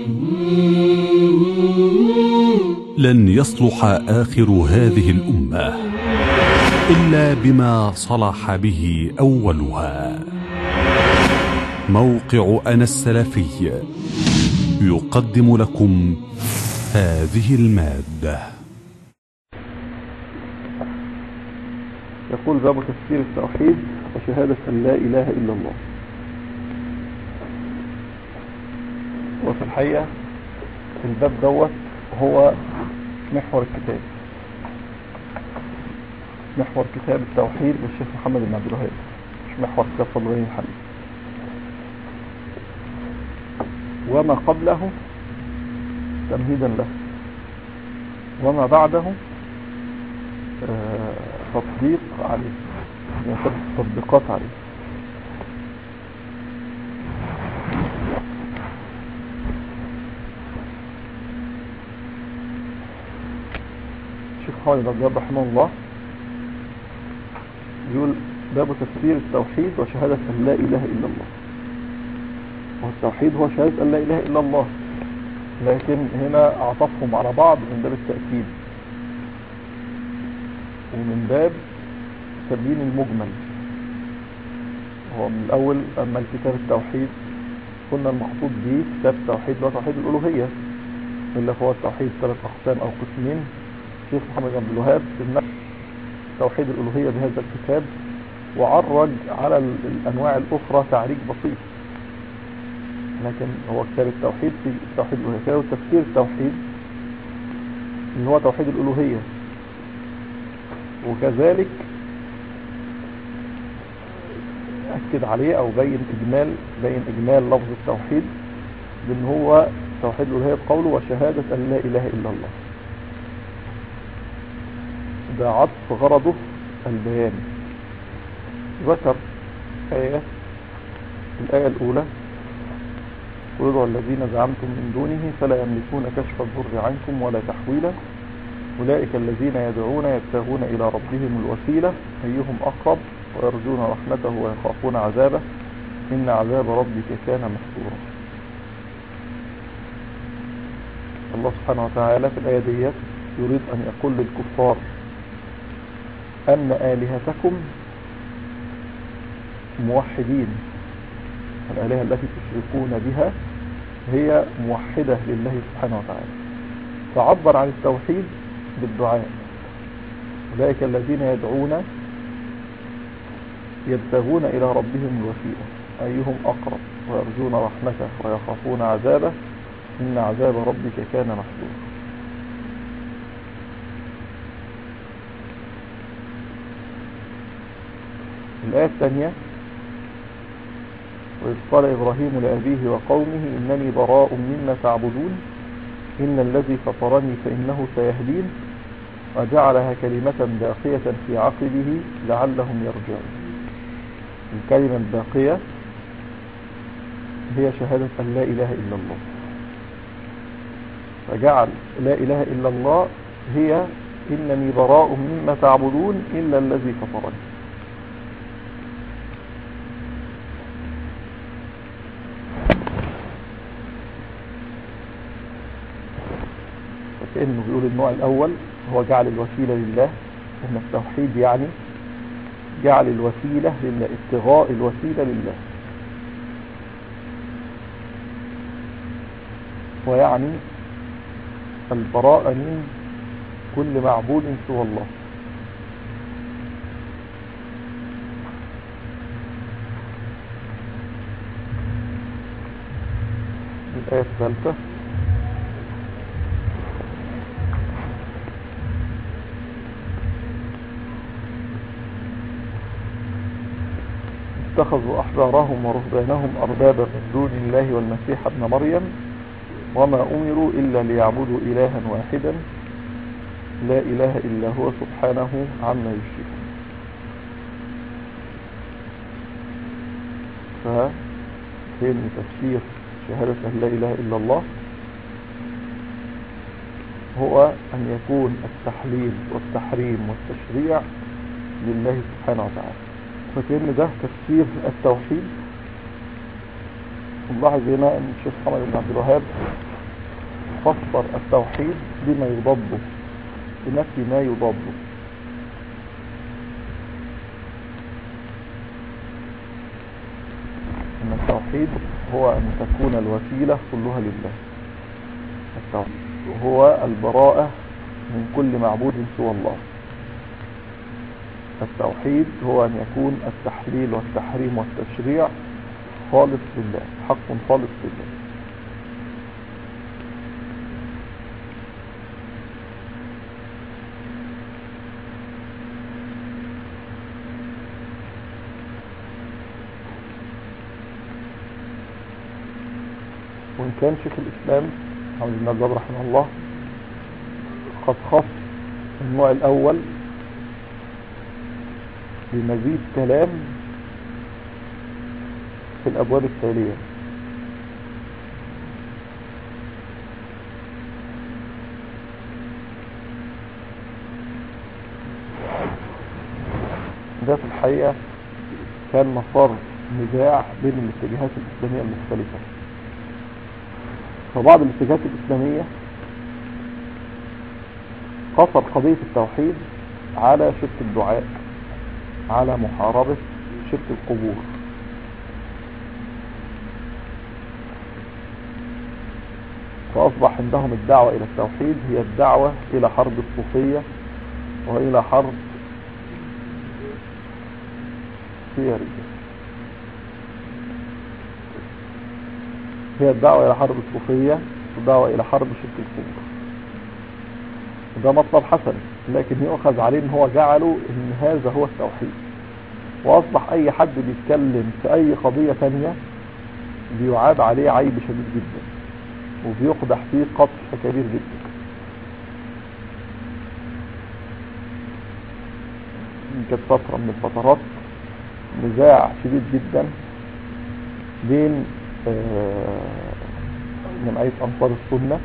لن يصلح آخر هذه الأمة إلا بما صلح به أولها موقع أنا السلفي يقدم لكم هذه المادة يقول باب تفسير التوحيد وشهادة أن لا إله إلا الله وفي الحقيقة الباب دوت هو محور الكتاب محور كتاب التوحيد للشيخ محمد بن عبد الوهاب مش محور كتاب فضل غني الحميد وما قبله تمهيدا له وما بعده آه، تطبيق عليه يعني تطبيقات عليه الشيخ خالد عبد الوهاب رحمه الله يقول باب تفسير التوحيد وشهادة أن لا إله إلا الله والتوحيد هو شهادة أن لا إله إلا الله لكن هنا أعطفهم على بعض من باب التأكيد ومن باب تبيين المجمل هو من الأول أما الكتاب التوحيد قلنا المقصود به كتاب التوحيد هو توحيد الألوهية اللي هو التوحيد ثلاث أقسام أو قسمين الشيخ محمد بن عبد الوهاب توحيد الألوهية بهذا الكتاب وعرج على الأنواع الأخرى تعريج بسيط لكن هو كتاب التوحيد في توحيد الألوهية كتاب تفسير التوحيد اللي هو توحيد الألوهية وكذلك أكد عليه أو بين إجمال بين إجمال لفظ التوحيد بأن هو توحيد الألوهية قوله وشهادة أن لا إله إلا الله ده عطف غرضه البيان ذكر آية الآية الأولى قل الذين زعمتم من دونه فلا يملكون كشف الضر عنكم ولا تحويلا أولئك الذين يدعون يبتغون إلى ربهم الوسيلة أيهم أقرب ويرجون رحمته ويخافون عذابه إن عذاب ربك كان محصورا الله سبحانه وتعالى في الآية ديت يريد أن يقول للكفار أن آلهتكم موحدين الآلهة التي تشركون بها هي موحدة لله سبحانه وتعالى فعبر عن التوحيد بالدعاء أولئك الذين يدعون يبتغون إلى ربهم الوسيلة أيهم أقرب ويرجون رحمته ويخافون عذابه إن عذاب ربك كان محذورا الآية الثانية وإذ قال إبراهيم لأبيه وقومه إنني براء مما تعبدون إن الذي فطرني فإنه سيهدين وجعلها كلمة باقية في عقبه لعلهم يرجعون الكلمة الباقية هي شهادة أن لا إله إلا الله فجعل لا إله إلا الله هي إنني براء مما تعبدون إلا الذي فطرني كأنه بيقول النوع الأول هو جعل الوسيلة لله إن التوحيد يعني جعل الوسيلة لله ابتغاء الوسيلة لله ويعني البراءة من كل معبود سوى الله الآية الثالثة اتخذوا أحبارهم ورهبانهم أربابا من دون الله والمسيح ابن مريم وما أمروا إلا ليعبدوا إلها واحدا لا إله إلا هو سبحانه عما يشركون فإن تفسير شهادة أن لا إله إلا الله هو أن يكون التحليل والتحريم والتشريع لله سبحانه وتعالى فكأن ده تفسير التوحيد نلاحظ هنا ان الشيخ محمد بن عبد الوهاب يفسر التوحيد بما يضاده بنفي ما يضاده ان التوحيد هو ان تكون الوسيلة كلها لله التوحيد هو البراءة من كل معبود سوى الله التوحيد هو ان يكون التحليل والتحريم والتشريع خالص لله حق خالص لله وإن كان شيخ الإسلام عبد المجد رحمه الله قد خص النوع الأول بمزيد كلام في الأبواب التالية ده في الحقيقة كان مسار نزاع بين الاتجاهات الإسلامية المختلفة فبعض الاتجاهات الإسلامية قصر قضية التوحيد على شرك الدعاء على محاربة شرك القبور فأصبح عندهم الدعوة إلى التوحيد هي الدعوة إلى حرب الصوفية وإلى حرب سيرية هي الدعوة إلى حرب الصوفية والدعوة إلى حرب شرك القبور ده مطلب حسن لكن يؤخذ عليه ان هو جعله ان هذا هو التوحيد واصبح اي حد بيتكلم في اي قضية تانية بيعاب عليه عيب شديد جدا وبيقدح فيه قطع كبير جدا كانت فترة من الفترات نزاع شديد جدا بين جمعية أنصار السنة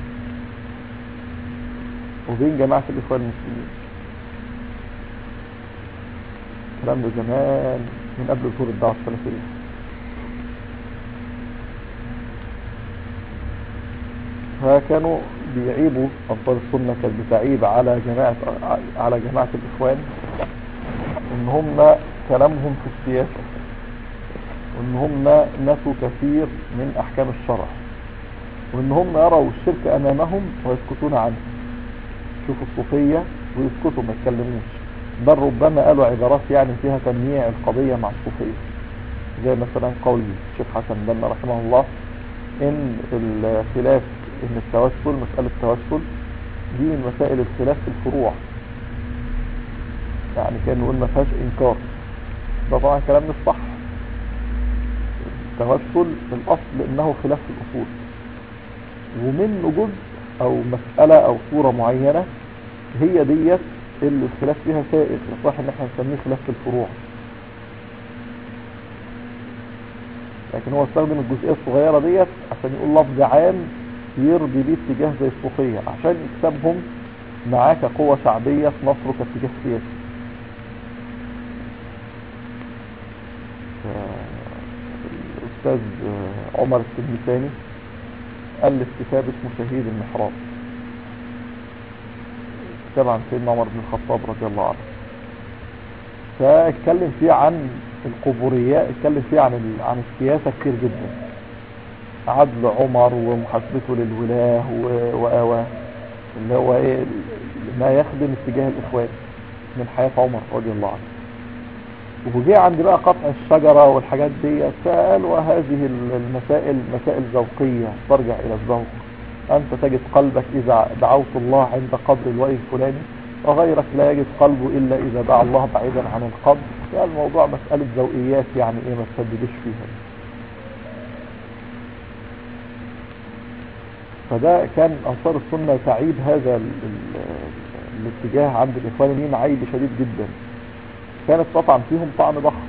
وبين جماعة الإخوان المسلمين الكلام ده زمان من قبل ظهور الدعوة السلفية فكانوا بيعيبوا أنصار السنة كانت بتعيب على جماعة على جماعة الإخوان إن هم كلامهم في السياسة وإن هم نسوا كثير من أحكام الشرع وإن هم يروا الشرك أمامهم ويسكتون عنه يشوفوا الصوفية ويسكتوا ما يتكلموش بل ربما قالوا عبارات يعني فيها تمييع القضية مع الصوفية زي مثلا قول الشيخ حسن بن رحمه الله ان الخلاف ان التوسل مسألة التوسل دي من مسائل الخلاف في الفروع يعني كان نقول ما فيهاش انكار ده طبعا كلام مش صح التوسل الاصل انه خلاف في الاصول ومنه جزء او مسألة او صورة معينة هي ديت اللي الخلاف فيها سائغ يصح ان احنا نسميه خلاف في الفروع لكن هو استخدم الجزئية الصغيرة ديت عشان يقول لفظ عام يرضي بيه اتجاه زي الصوفية عشان يكسبهم معاه كقوة شعبية في مصر كاتجاه سياسي الأستاذ عمر السلمساني ألف كتاب اسمه شهيد المحراب كتاب عن سيدنا عمر بن الخطاب رضي الله عنه فاتكلم فيه عن القبوريات اتكلم فيه عن ال... عن السياسة كتير جدا عدل عمر ومحاسبته للولاة وآواه اللي هو ايه ما يخدم اتجاه الاخوان من حياة عمر رضي الله عنه وجي عند بقى قطع الشجرة والحاجات دي سأل وهذه المسائل مسائل ذوقية ترجع إلى الذوق أنت تجد قلبك إذا دعوت الله عند قبر الولي الفلاني وغيرك لا يجد قلبه إلا إذا دعا الله بعيدا عن القبر يعني الموضوع مسألة ذوقيات يعني إيه ما تسددش فيها فده كان أنصار السنة تعيب هذا ال ال الاتجاه عند الإخوانيين عيب شديد جدا كانت تطعن فيهم طعن ضخم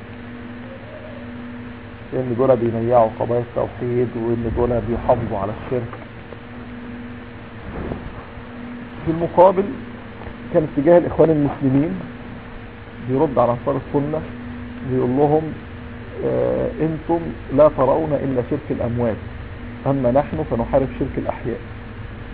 ان دول بيميعوا قضايا التوحيد وان دول بيحافظوا على الشرك في المقابل كان اتجاه الاخوان المسلمين بيرد على انصار السنة بيقول لهم اه انتم لا ترون الا شرك الاموات اما نحن فنحارب شرك الاحياء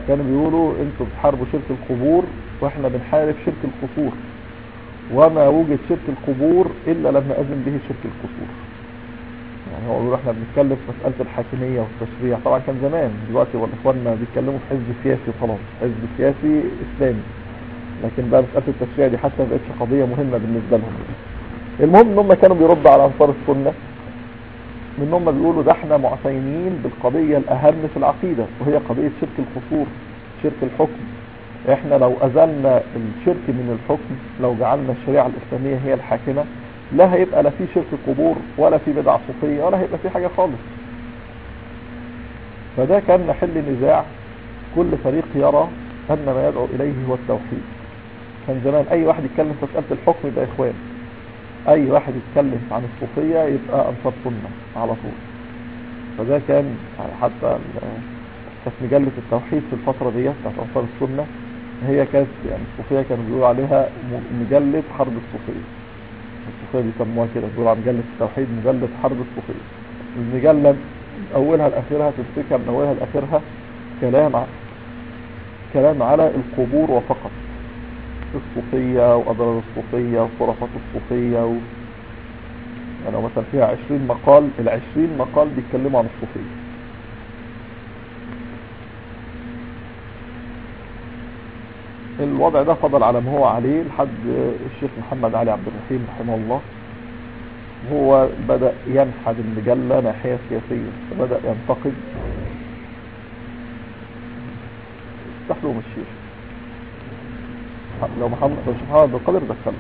كانوا بيقولوا انتوا بتحاربوا شرك القبور واحنا بنحارب شرك القصور وما وجد شرك القبور الا لما اذن به شرك القصور يعني هو بيقول احنا بنتكلم في مسألة الحاكمية والتشريع طبعا كان زمان دلوقتي والاخواننا بيتكلموا في حزب سياسي وخلاص حزب سياسي اسلامي لكن بقى مسألة التشريع دي حتى ما بقتش قضية مهمة بالنسبة لهم المهم ان هم كانوا بيردوا على انصار السنة ان هم بيقولوا ده احنا معتنين بالقضية الاهم في العقيدة وهي قضية شرك القصور شرك الحكم احنا لو ازلنا الشرك من الحكم لو جعلنا الشريعة الاسلامية هي الحاكمة لا هيبقى لا في شرك قبور ولا في بدع صوفية ولا هيبقى في حاجة خالص فده كان محل نزاع كل فريق يرى ان ما يدعو اليه هو التوحيد كان زمان اي واحد يتكلم في مسألة الحكم يبقى اخوان اي واحد يتكلم عن الصوفية يبقى انصار سنة على طول فده كان يعني حتى كانت مجلة التوحيد في الفترة دي بتاعت انصار السنة هي كانت يعني الصوفية كانوا بيقولوا عليها مجلة حرب الصوفية الصوفية بيسموها كده بيقولوا على مجلة التوحيد مجلة حرب الصوفية المجلة من اولها لاخرها تفتكر من اولها لاخرها كلام ع... كلام على القبور وفقط الصوفية وأضرار الصوفية وخرافات الصوفية و... يعني لو مثلا فيها عشرين مقال العشرين مقال بيتكلموا عن الصوفية الوضع ده فضل على ما هو عليه لحد الشيخ محمد علي عبد الرحيم رحمه الله هو بدأ ينحد المجلة ناحية سياسية فبدأ ينتقد افتح لهم الشيخ لو محمد لو محمد عبد القادر دخله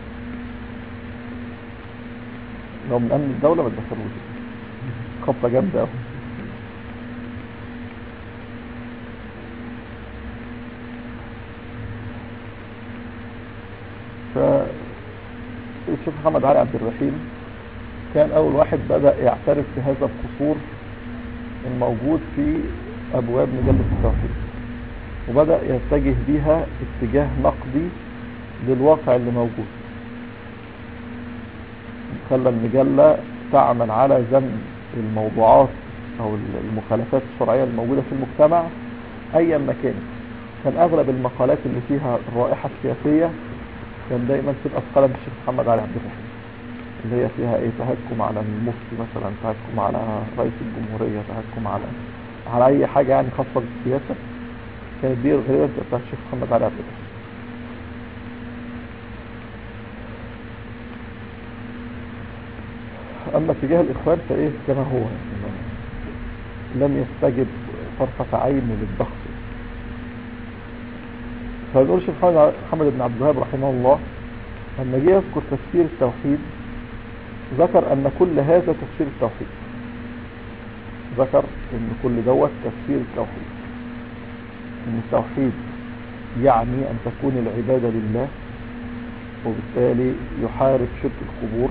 لو من امن الدولة ما تدخلوش خطة جامدة قوي فالشيخ محمد علي عبد الرحيم كان اول واحد بدأ يعترف بهذا القصور الموجود في ابواب مجلة التوحيد وبدأ يتجه بها اتجاه نقدي للواقع اللي موجود خلى المجلة تعمل على ذم الموضوعات او المخالفات الشرعية الموجودة في المجتمع ايا ما كانت كان اغلب المقالات اللي فيها الرائحة السياسية كان دايما تبقى في قلم الشيخ محمد علي عبد الرحيم اللي هي فيها ايه تهكم على المفتي مثلا تهكم على رئيس الجمهورية تهكم على على اي حاجة يعني خاصة بالسياسة كانت دي غالبا بتاعت الشيخ محمد علي عبد الرحيم اما اتجاه الاخوان فايه كما هو يعني لم يستجب طرفة عين للضغط فنقول الشيخ محمد بن عبد الوهاب رحمه الله لما جه يذكر تفسير التوحيد ذكر ان كل هذا تفسير التوحيد ذكر ان كل دوت تفسير التوحيد ان التوحيد يعني ان تكون العبادة لله وبالتالي يحارب شرك القبور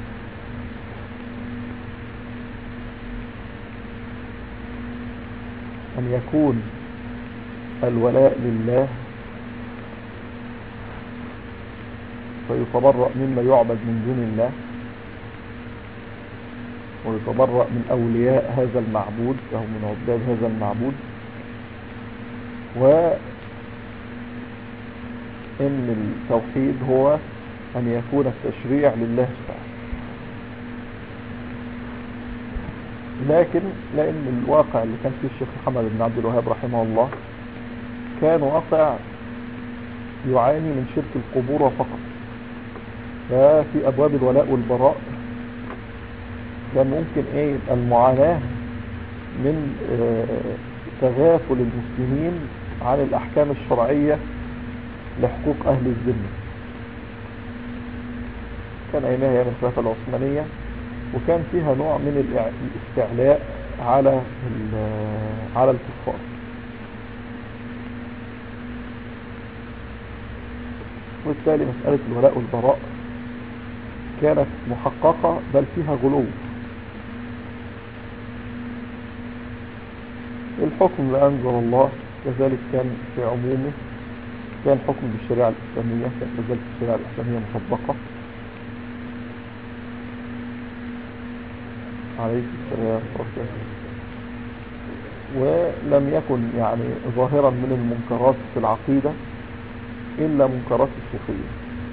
ان يكون الولاء لله فيتبرأ مما يعبد من دون الله ويتبرأ من أولياء هذا المعبود أو من عباد هذا المعبود وإن التوحيد هو أن يكون التشريع لله تعالى لكن لأن الواقع اللي كان فيه الشيخ محمد بن عبد الوهاب رحمه الله كان واقع يعاني من شرك القبور فقط ففي أبواب الولاء والبراء كان ممكن ايه يبقى المعاناة من آه تغافل المسلمين عن الأحكام الشرعية لحقوق أهل الذمة كان أيامها أيام الخلافة العثمانية وكان فيها نوع من الاستعلاء على على الكفار وبالتالي مسألة الولاء والبراء كانت محققة بل فيها غلو الحكم اللي أنزل الله كذلك كان في عمومه كان حكم بالشريعة الإسلامية كانت مجالة الشريعة الإسلامية مطبقة عليك السلام ورحمة ولم يكن يعني ظاهرا من المنكرات في العقيدة إلا منكرات الصوفية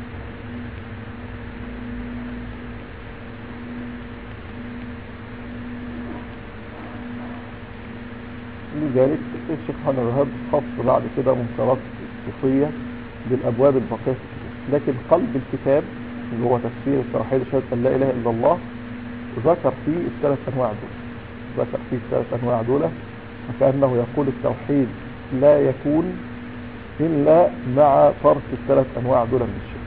لذلك الشيخ محمد الوهاب خص بعد كده منكرات الصوفية بالأبواب الباقية لكن قلب الكتاب اللي هو تفسير التوحيد شهادة أن لا إله إلا الله ذكر فيه الثلاث أنواع دول ذكر فيه الثلاث أنواع دول وكأنه يقول التوحيد لا يكون إلا مع ترك الثلاث أنواع دول من الشرك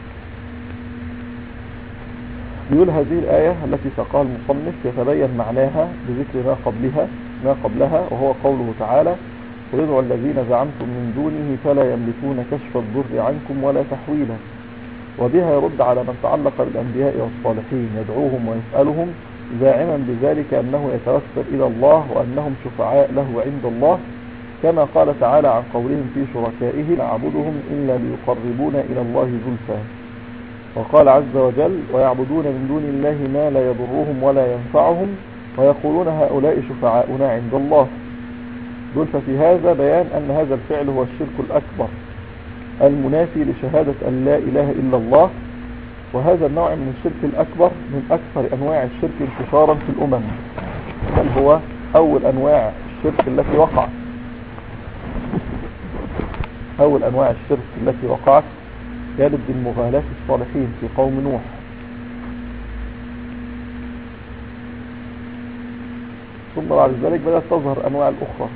يقول هذه الآية التي ساقها المصنف يتبين معناها بذكر ما قبلها ما قبلها وهو قوله تعالى ويدعو الذين زعمتم من دونه فلا يملكون كشف الضر عنكم ولا تحويلا وبها يرد على من تعلق بالأنبياء والصالحين يدعوهم ويسألهم زاعما بذلك أنه يتوسل إلى الله وأنهم شفعاء له عند الله كما قال تعالى عن قولهم في شركائه نعبدهم إلا ليقربونا إلى الله زلفى وقال عز وجل ويعبدون من دون الله ما لا يضرهم ولا ينفعهم ويقولون هؤلاء شفعاؤنا عند الله دول ففي هذا بيان أن هذا الفعل هو الشرك الأكبر المنافي لشهادة أن لا إله إلا الله وهذا النوع من الشرك الأكبر من أكثر أنواع الشرك انتشارا في الأمم بل هو أول أنواع الشرك التي وقعت أول أنواع الشرك التي وقعت كانت بالمغالاة الصالحين في قوم نوح ثم بعد ذلك بدأت تظهر أنواع الأخرى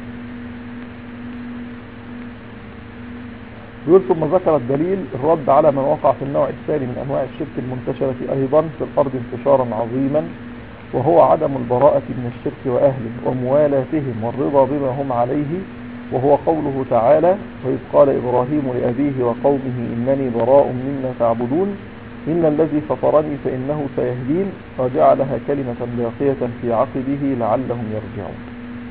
يقول ثم ذكر الدليل الرد على من وقع في النوع الثاني من أنواع الشرك المنتشرة أيضا في الأرض انتشارا عظيما وهو عدم البراءة من الشرك وأهله وموالاتهم والرضا بما هم عليه وهو قوله تعالى وإذ قال إبراهيم لأبيه وقومه إنني براء مما تعبدون إن الذي فطرني فإنه سيهدين وجعلها كلمة باقية في عقبه لعلهم يرجعون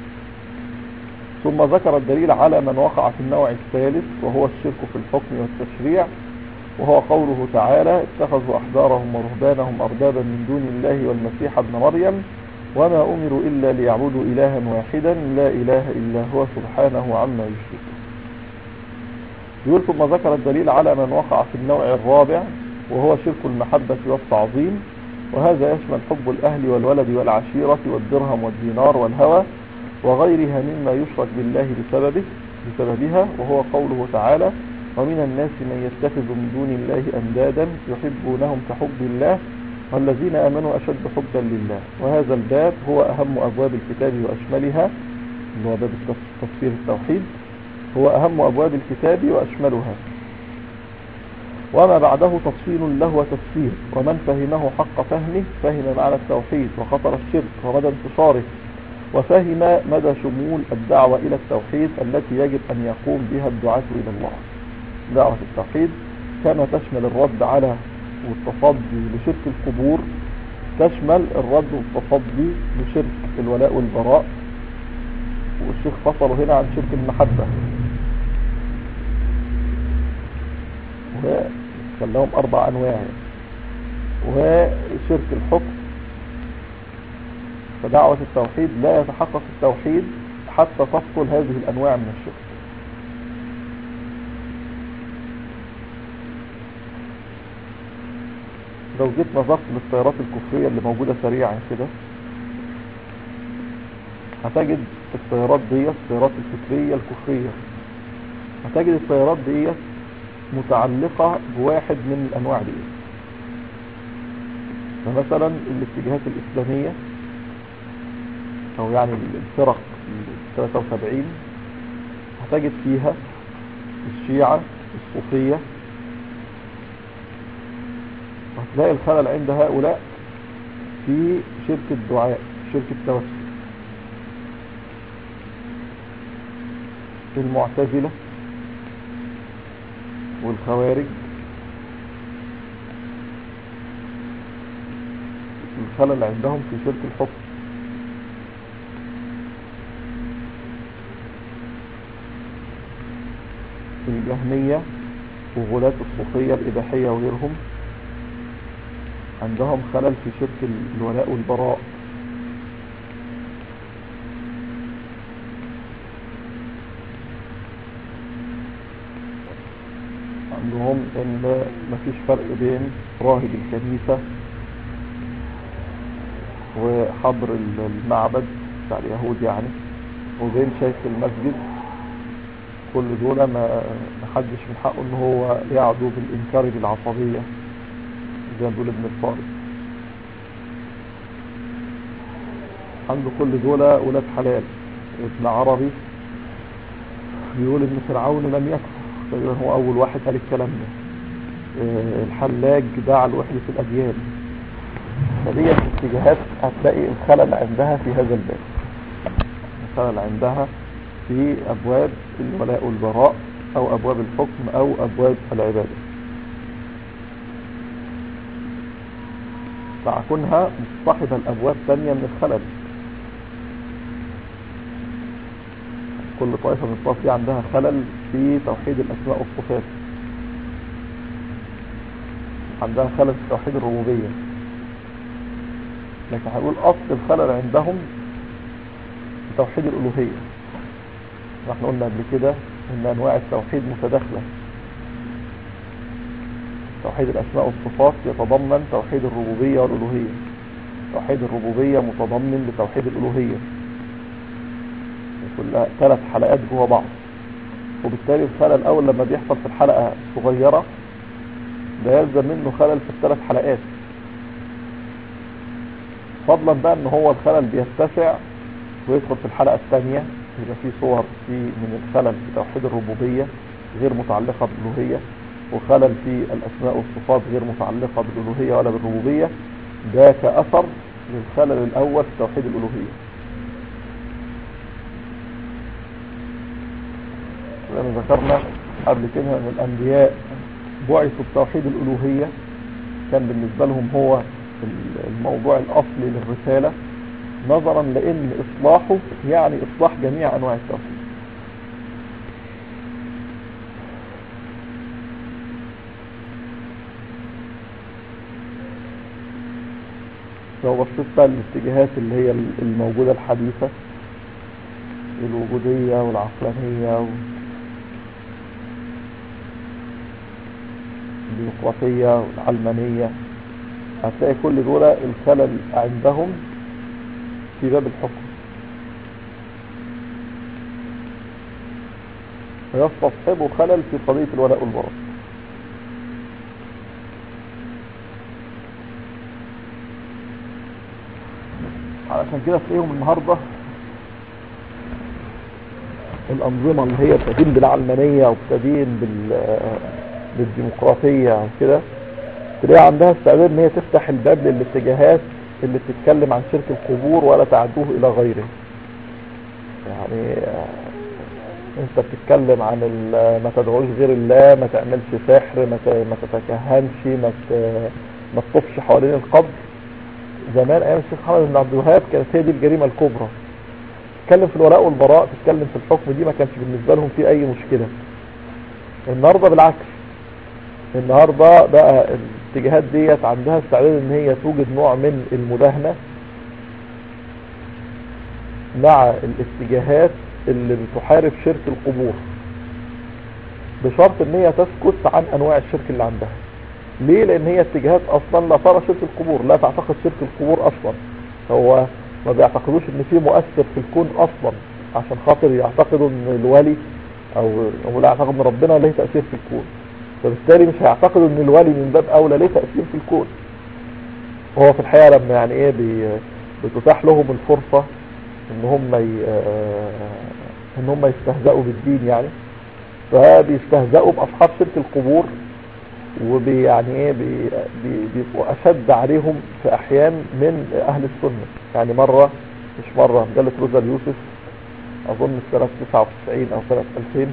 ثم ذكر الدليل على من وقع في النوع الثالث وهو الشرك في الحكم والتشريع وهو قوله تعالى اتخذوا أحبارهم ورهبانهم أربابا من دون الله والمسيح ابن مريم وما أمروا إلا ليعبدوا إلها واحدا لا إله إلا هو سبحانه عما يشركون يقول ثم ذكر الدليل على من وقع في النوع الرابع وهو شرك المحبة والتعظيم وهذا يشمل حب الأهل والولد والعشيرة والدرهم والدينار والهوى وغيرها مما يشرك بالله بسببه بسببها وهو قوله تعالى ومن الناس من يتخذ من دون الله أندادا يحبونهم كحب الله والذين آمنوا أشد حبا لله وهذا الباب هو أهم أبواب الكتاب وأشملها اللي هو باب تفسير التوحيد هو أهم أبواب الكتاب وأشملها وما بعده تفصيل له وتفسير ومن فهمه حق فهمه فهم معنى التوحيد وخطر الشرك ومدى انتشاره وفهم مدى شمول الدعوة إلى التوحيد التي يجب أن يقوم بها الدعاة إلى الله دعوة التوحيد كما تشمل الرد على والتصدي لشرك القبور تشمل الرد والتصدي لشرك الولاء والبراء والشيخ فصلوا هنا عن شرك المحبة وخلاهم أربع أنواع وشرك الحكم فدعوة التوحيد لا يتحقق التوحيد حتى تفصل هذه الأنواع من الشرك لو جيت نظرت للطيارات الكفرية اللي موجودة سريعا كده هتجد الطيارات دي الطيارات الفكرية الكفرية هتجد الطيارات دي متعلقة بواحد من الأنواع دي فمثلا الاتجاهات الإسلامية أو يعني الفرق 73 هتجد فيها الشيعة الصوفية وهتلاقي الخلل عند هؤلاء في شرك الدعاء شرك التوسل المعتزلة والخوارج الخلل عندهم في شرك الحكم الجهمية وغلاة الصوفية الإباحية وغيرهم عندهم خلل في شرك الولاء والبراء عندهم ان مفيش فرق بين راهب الكنيسة وحضر المعبد بتاع اليهود يعني وبين شيخ المسجد كل دول ما محدش من حقه ان هو يعدو بالانكار بالعصبية زي ما بيقول ابن الفارس عنده كل دول ولاد حلال ابن عربي بيقول ان فرعون لم يكفر تقريبا هو اول واحد قال الكلام ده آه، الحلاج دعا لوحدة الاديان فدي اتجاهات هتلاقي الخلل عندها في هذا الباب الخلل عندها في ابواب الولاء والبراء او ابواب الحكم او ابواب العبادة مع كونها مصطحبة الابواب ثانية من الخلل كل طائفة من الطوائف دي عندها خلل في توحيد الاسماء والصفات عندها خلل في توحيد الربوبية لكن هنقول اصل الخلل عندهم في توحيد الالوهية احنا قلنا قبل كده ان انواع التوحيد متداخلة توحيد الاسماء والصفات يتضمن توحيد الربوبية والالوهية توحيد الربوبية متضمن لتوحيد الالوهية كلها ثلاث حلقات جوه بعض وبالتالي الخلل الاول لما بيحصل في الحلقة صغيرة ده يلزم منه خلل في الثلاث حلقات فضلا بقى ان هو الخلل بيتسع ويدخل في الحلقة الثانية يبقى في صور في من الخلل في توحيد الربوبية غير متعلقة بالألوهية وخلل في الأسماء والصفات غير متعلقة بالألوهية ولا بالربوبية ده كأثر للخلل الأول في توحيد الألوهية زي ما ذكرنا قبل كده ان الأنبياء بعثوا بتوحيد الألوهية كان بالنسبة لهم هو الموضوع الأصلي للرسالة نظرا لأن إصلاحه يعني إصلاح جميع أنواع التوحيد لو بصيت بقى الاتجاهات اللي هي الموجودة الحديثة الوجودية والعقلانية والديمقراطية والعلمانية هتلاقي كل دول الخلل عندهم في باب الحكم فيستصحبوا خلل في قضية الولاء والبراء علشان كده تلاقيهم النهاردة الأنظمة اللي هي بتدين بالعلمانية وبتدين بال بالديمقراطية وكده تلاقي عندها استعداد ان هي تفتح الباب للاتجاهات اللي بتتكلم عن شرك القبور ولا تعدوه الى غيره يعني انت بتتكلم عن ما تدعوش غير الله ما تعملش سحر ما ما تتكهنش ما ما تطفش حوالين القبر زمان ايام الشيخ محمد بن عبد الوهاب كانت هي دي الجريمه الكبرى تتكلم في الولاء والبراء تتكلم في الحكم دي ما كانش بالنسبه لهم في اي مشكله النهارده بالعكس النهارده بقى الاتجاهات ديت عندها استعداد ان هي توجد نوع من المداهنة مع الاتجاهات اللي بتحارب شرك القبور بشرط ان هي تسكت عن انواع الشرك اللي عندها ليه لان هي اتجاهات اصلا لا ترى شرك القبور لا تعتقد شرك القبور اصلا هو ما بيعتقدوش ان في مؤثر في الكون اصلا عشان خاطر يعتقدوا ان الولي او او لا يعتقد ان ربنا له تأثير في الكون فبالتالي مش هيعتقدوا ان الولي من باب اولى ليه تأثير في الكون وهو في الحقيقة لما يعني ايه بي بتتاح لهم الفرصة ان هم ي... ان هم يستهزئوا بالدين يعني فبيستهزئوا باصحاب شرك القبور وبي يعني ايه بي بي بيبقوا اشد عليهم في احيان من اهل السنة يعني مرة مش مرة مجلة روزا اليوسف اظن في سنة 99 او سنة 2000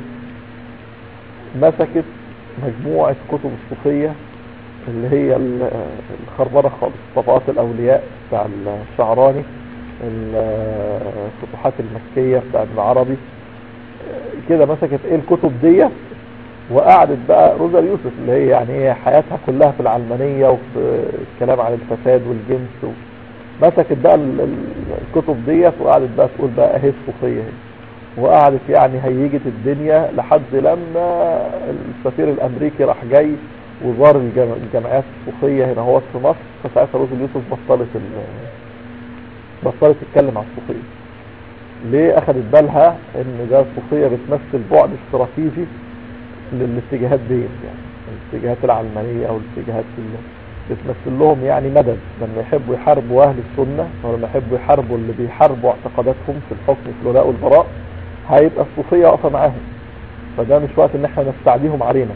مسكت مجموعة كتب الصوفية اللي هي الخربانة خالص طبقات الأولياء بتاع الشعراني الفتوحات المكية بتاع ابن عربي كده مسكت ايه الكتب دي وقعدت بقى روزا يوسف اللي هي يعني هي حياتها كلها في العلمانية وفي الكلام عن الفساد والجنس و... مسكت بقى الكتب ديت وقعدت بقى تقول بقى اهي الصوفية وقعدت يعني هيجت الدنيا لحد لما السفير الامريكي راح جاي وزار الجم- الجمعيات الصوفية هنا هو في مصر فساعتها روز اليوسف بطلت ال بطلت تتكلم عن الصوفية ليه اخدت بالها ان ده الصوفية بتمثل بعد استراتيجي للاتجاهات دي يعني الاتجاهات العلمانية او الاتجاهات اللي بتمثل لهم يعني مدد لما يحبوا يحاربوا اهل السنة او لما يحبوا يحاربوا اللي بيحاربوا اعتقاداتهم في الحكم في الولاء والبراء هيبقى الصوفية واقفة معاهم فده مش وقت ان احنا نستعديهم علينا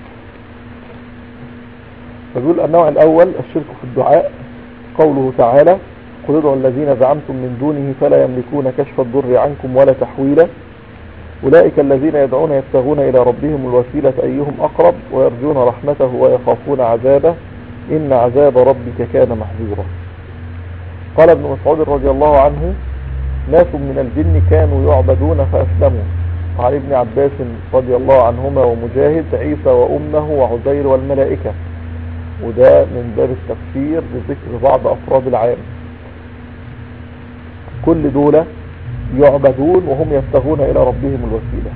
فبيقول النوع الاول الشرك في الدعاء قوله تعالى قل ادعوا الذين زعمتم من دونه فلا يملكون كشف الضر عنكم ولا تحويلا أولئك الذين يدعون يبتغون إلى ربهم الوسيلة أيهم أقرب ويرجون رحمته ويخافون عذابه إن عذاب ربك كان محذورا قال ابن مسعود رضي الله عنه ناس من الجن كانوا يعبدون فأسلموا وعن ابن عباس رضي الله عنهما ومجاهد عيسى وأمه وعزير والملائكة وده من باب التفسير بذكر بعض أفراد العام كل دول يعبدون وهم يبتغون إلى ربهم الوسيلة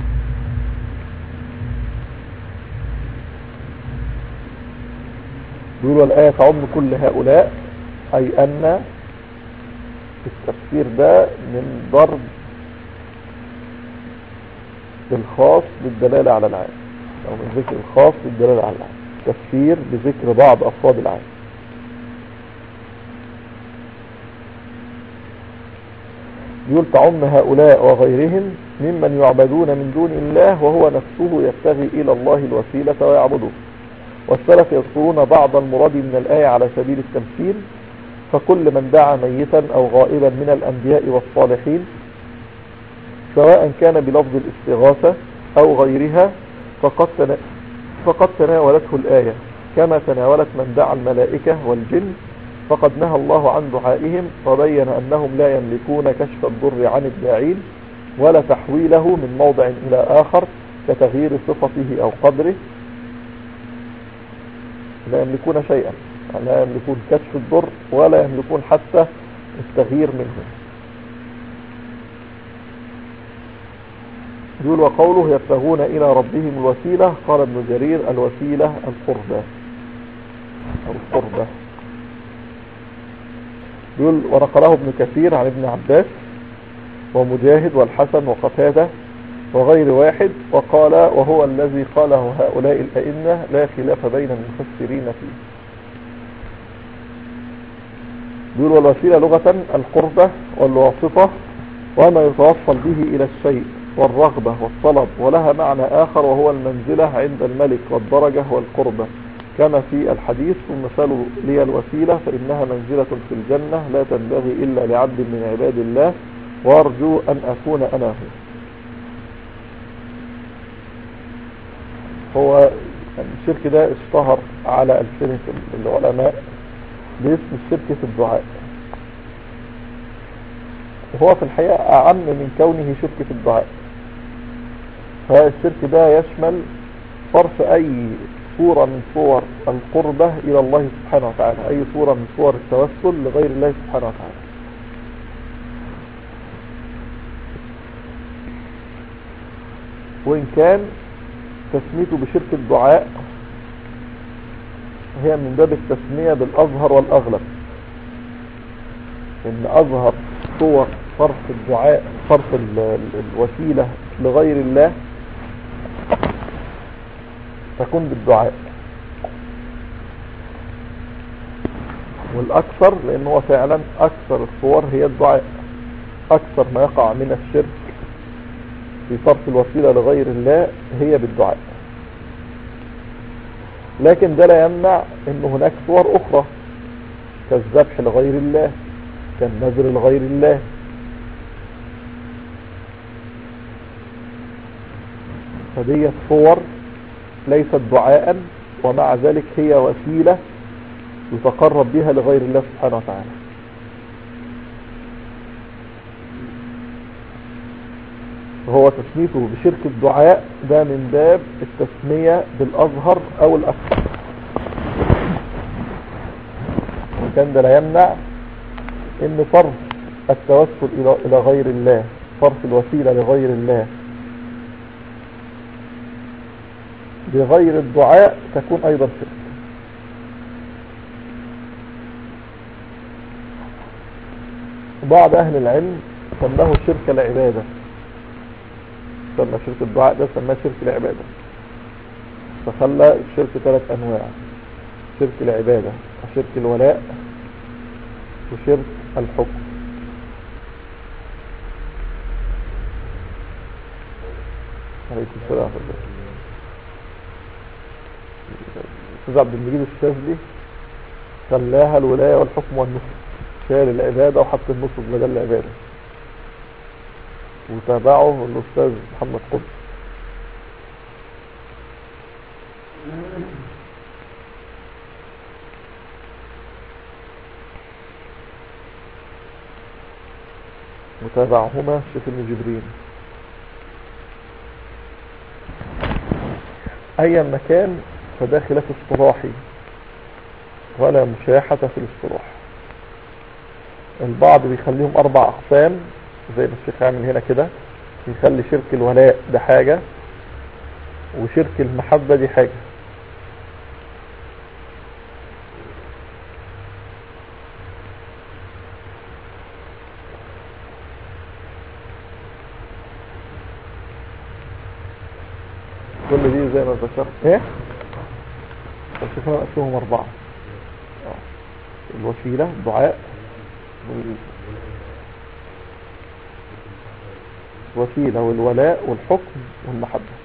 يقول الآية تعم كل هؤلاء أي أن التفسير ده من ضرب الخاص بالدلالة على العام أو من ذكر الخاص بالدلالة على العام تفسير بذكر بعض أفراد العام يقول تعم هؤلاء وغيرهم ممن يعبدون من دون الله وهو نفسه يبتغي إلى الله الوسيلة ويعبده والسلف يذكرون بعض المراد من الآية على سبيل التمثيل فكل من دعا ميتا أو غائبا من الأنبياء والصالحين سواء كان بلفظ الاستغاثة أو غيرها فقد, تنا... فقد تناولته الآية كما تناولت من دعا الملائكة والجن فقد نهى الله عن دعائهم وبين أنهم لا يملكون كشف الضر عن الداعين ولا تحويله من موضع إلى آخر كتغيير صفته أو قدره لا يملكون شيئا لا يملكون كشف الضر ولا يملكون حتى التغيير منه يقول وقوله يبتغون إلى ربهم الوسيلة قال ابن جرير الوسيلة القربة أو القربة يقول ونقله ابن كثير عن ابن عباس ومجاهد والحسن وقتادة وغير واحد وقال وهو الذي قاله هؤلاء الأئمة لا خلاف بين المفسرين فيه يقول والوسيلة لغة القربة والواسطة وما يتوصل به إلى الشيء والرغبة والطلب ولها معنى آخر وهو المنزلة عند الملك والدرجة والقربة كما في الحديث ثم سألوا لي الوسيلة فإنها منزلة في الجنة لا تنبغي إلا لعبد من عباد الله وأرجو أن أكون أنا هو هو الشرك ده اشتهر على ألسنة العلماء باسم الشرك في الدعاء وهو في الحقيقة أعم من كونه شرك في الدعاء فالشرك ده يشمل صرف أي صورة من صور القربة إلى الله سبحانه وتعالى أي صورة من صور التوسل لغير الله سبحانه وتعالى وإن كان تسميته بشرك الدعاء هي من باب التسمية بالأظهر والأغلب إن أظهر صور صرف الدعاء صرف ال- ال- الوسيلة لغير الله تكون بالدعاء والأكثر لأنه هو فعلا أكثر الصور هي الدعاء أكثر ما يقع من الشرك في صرف الوسيلة لغير الله هي بالدعاء لكن ده لا يمنع ان هناك صور اخرى كالذبح لغير الله كالنذر لغير الله فدي صور ليست دعاء ومع ذلك هي وسيلة يتقرب بها لغير الله سبحانه وتعالى هو تسميته بشرك الدعاء ده من باب التسمية بالأظهر أو الأكثر وكان ده لا يمنع ان صرف التوسل إلى إلى غير الله صرف الوسيلة لغير الله بغير الدعاء تكون أيضا شرك بعض أهل العلم سماه شرك العبادة سمى شرك الدعاء ده سماه شرك العبادة فخلى الشرك ثلاث أنواع شرك العبادة وشرك الولاء وشرك الحكم عليكم السلام ورحمة الله الأستاذ عبد المجيد الشاذلي خلاها الولاية والحكم والنصر شال العبادة وحط النصر بدل العبادة وتابعه الأستاذ محمد قطب وتابعهما الشيخ ابن جبرين ايا مكان فده خلاف اصطلاحي ولا مشاحة في الاصطلاح البعض بيخليهم اربع اقسام زي ما الشيخ عامل هنا كده يخلي شرك الولاء ده حاجة وشرك المحبة دي حاجة كل دي زي ما ذكرت ايه الشيخ نقسمهم اربعة آه. الوسيلة الدعاء وال- الوسيلة والولاء والحكم والمحبة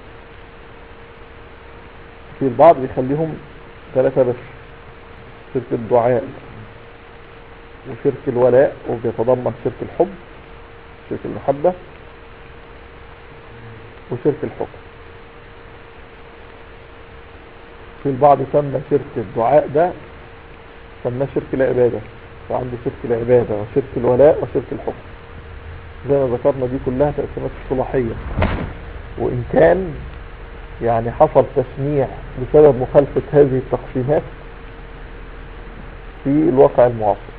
في البعض بيخليهم ثلاثة بس شرك الدعاء وشرك الولاء وبيتضمن شرك الحب شرك المحبة وشرك الحكم في البعض سمى شرك الدعاء ده سماه شرك العبادة فعنده شرك العبادة وشرك الولاء وشرك الحكم زي ما ذكرنا دي كلها تقسيمات اصطلاحية وإن كان يعني حصل تشنيع بسبب مخالفة هذه التقسيمات في الواقع المعاصر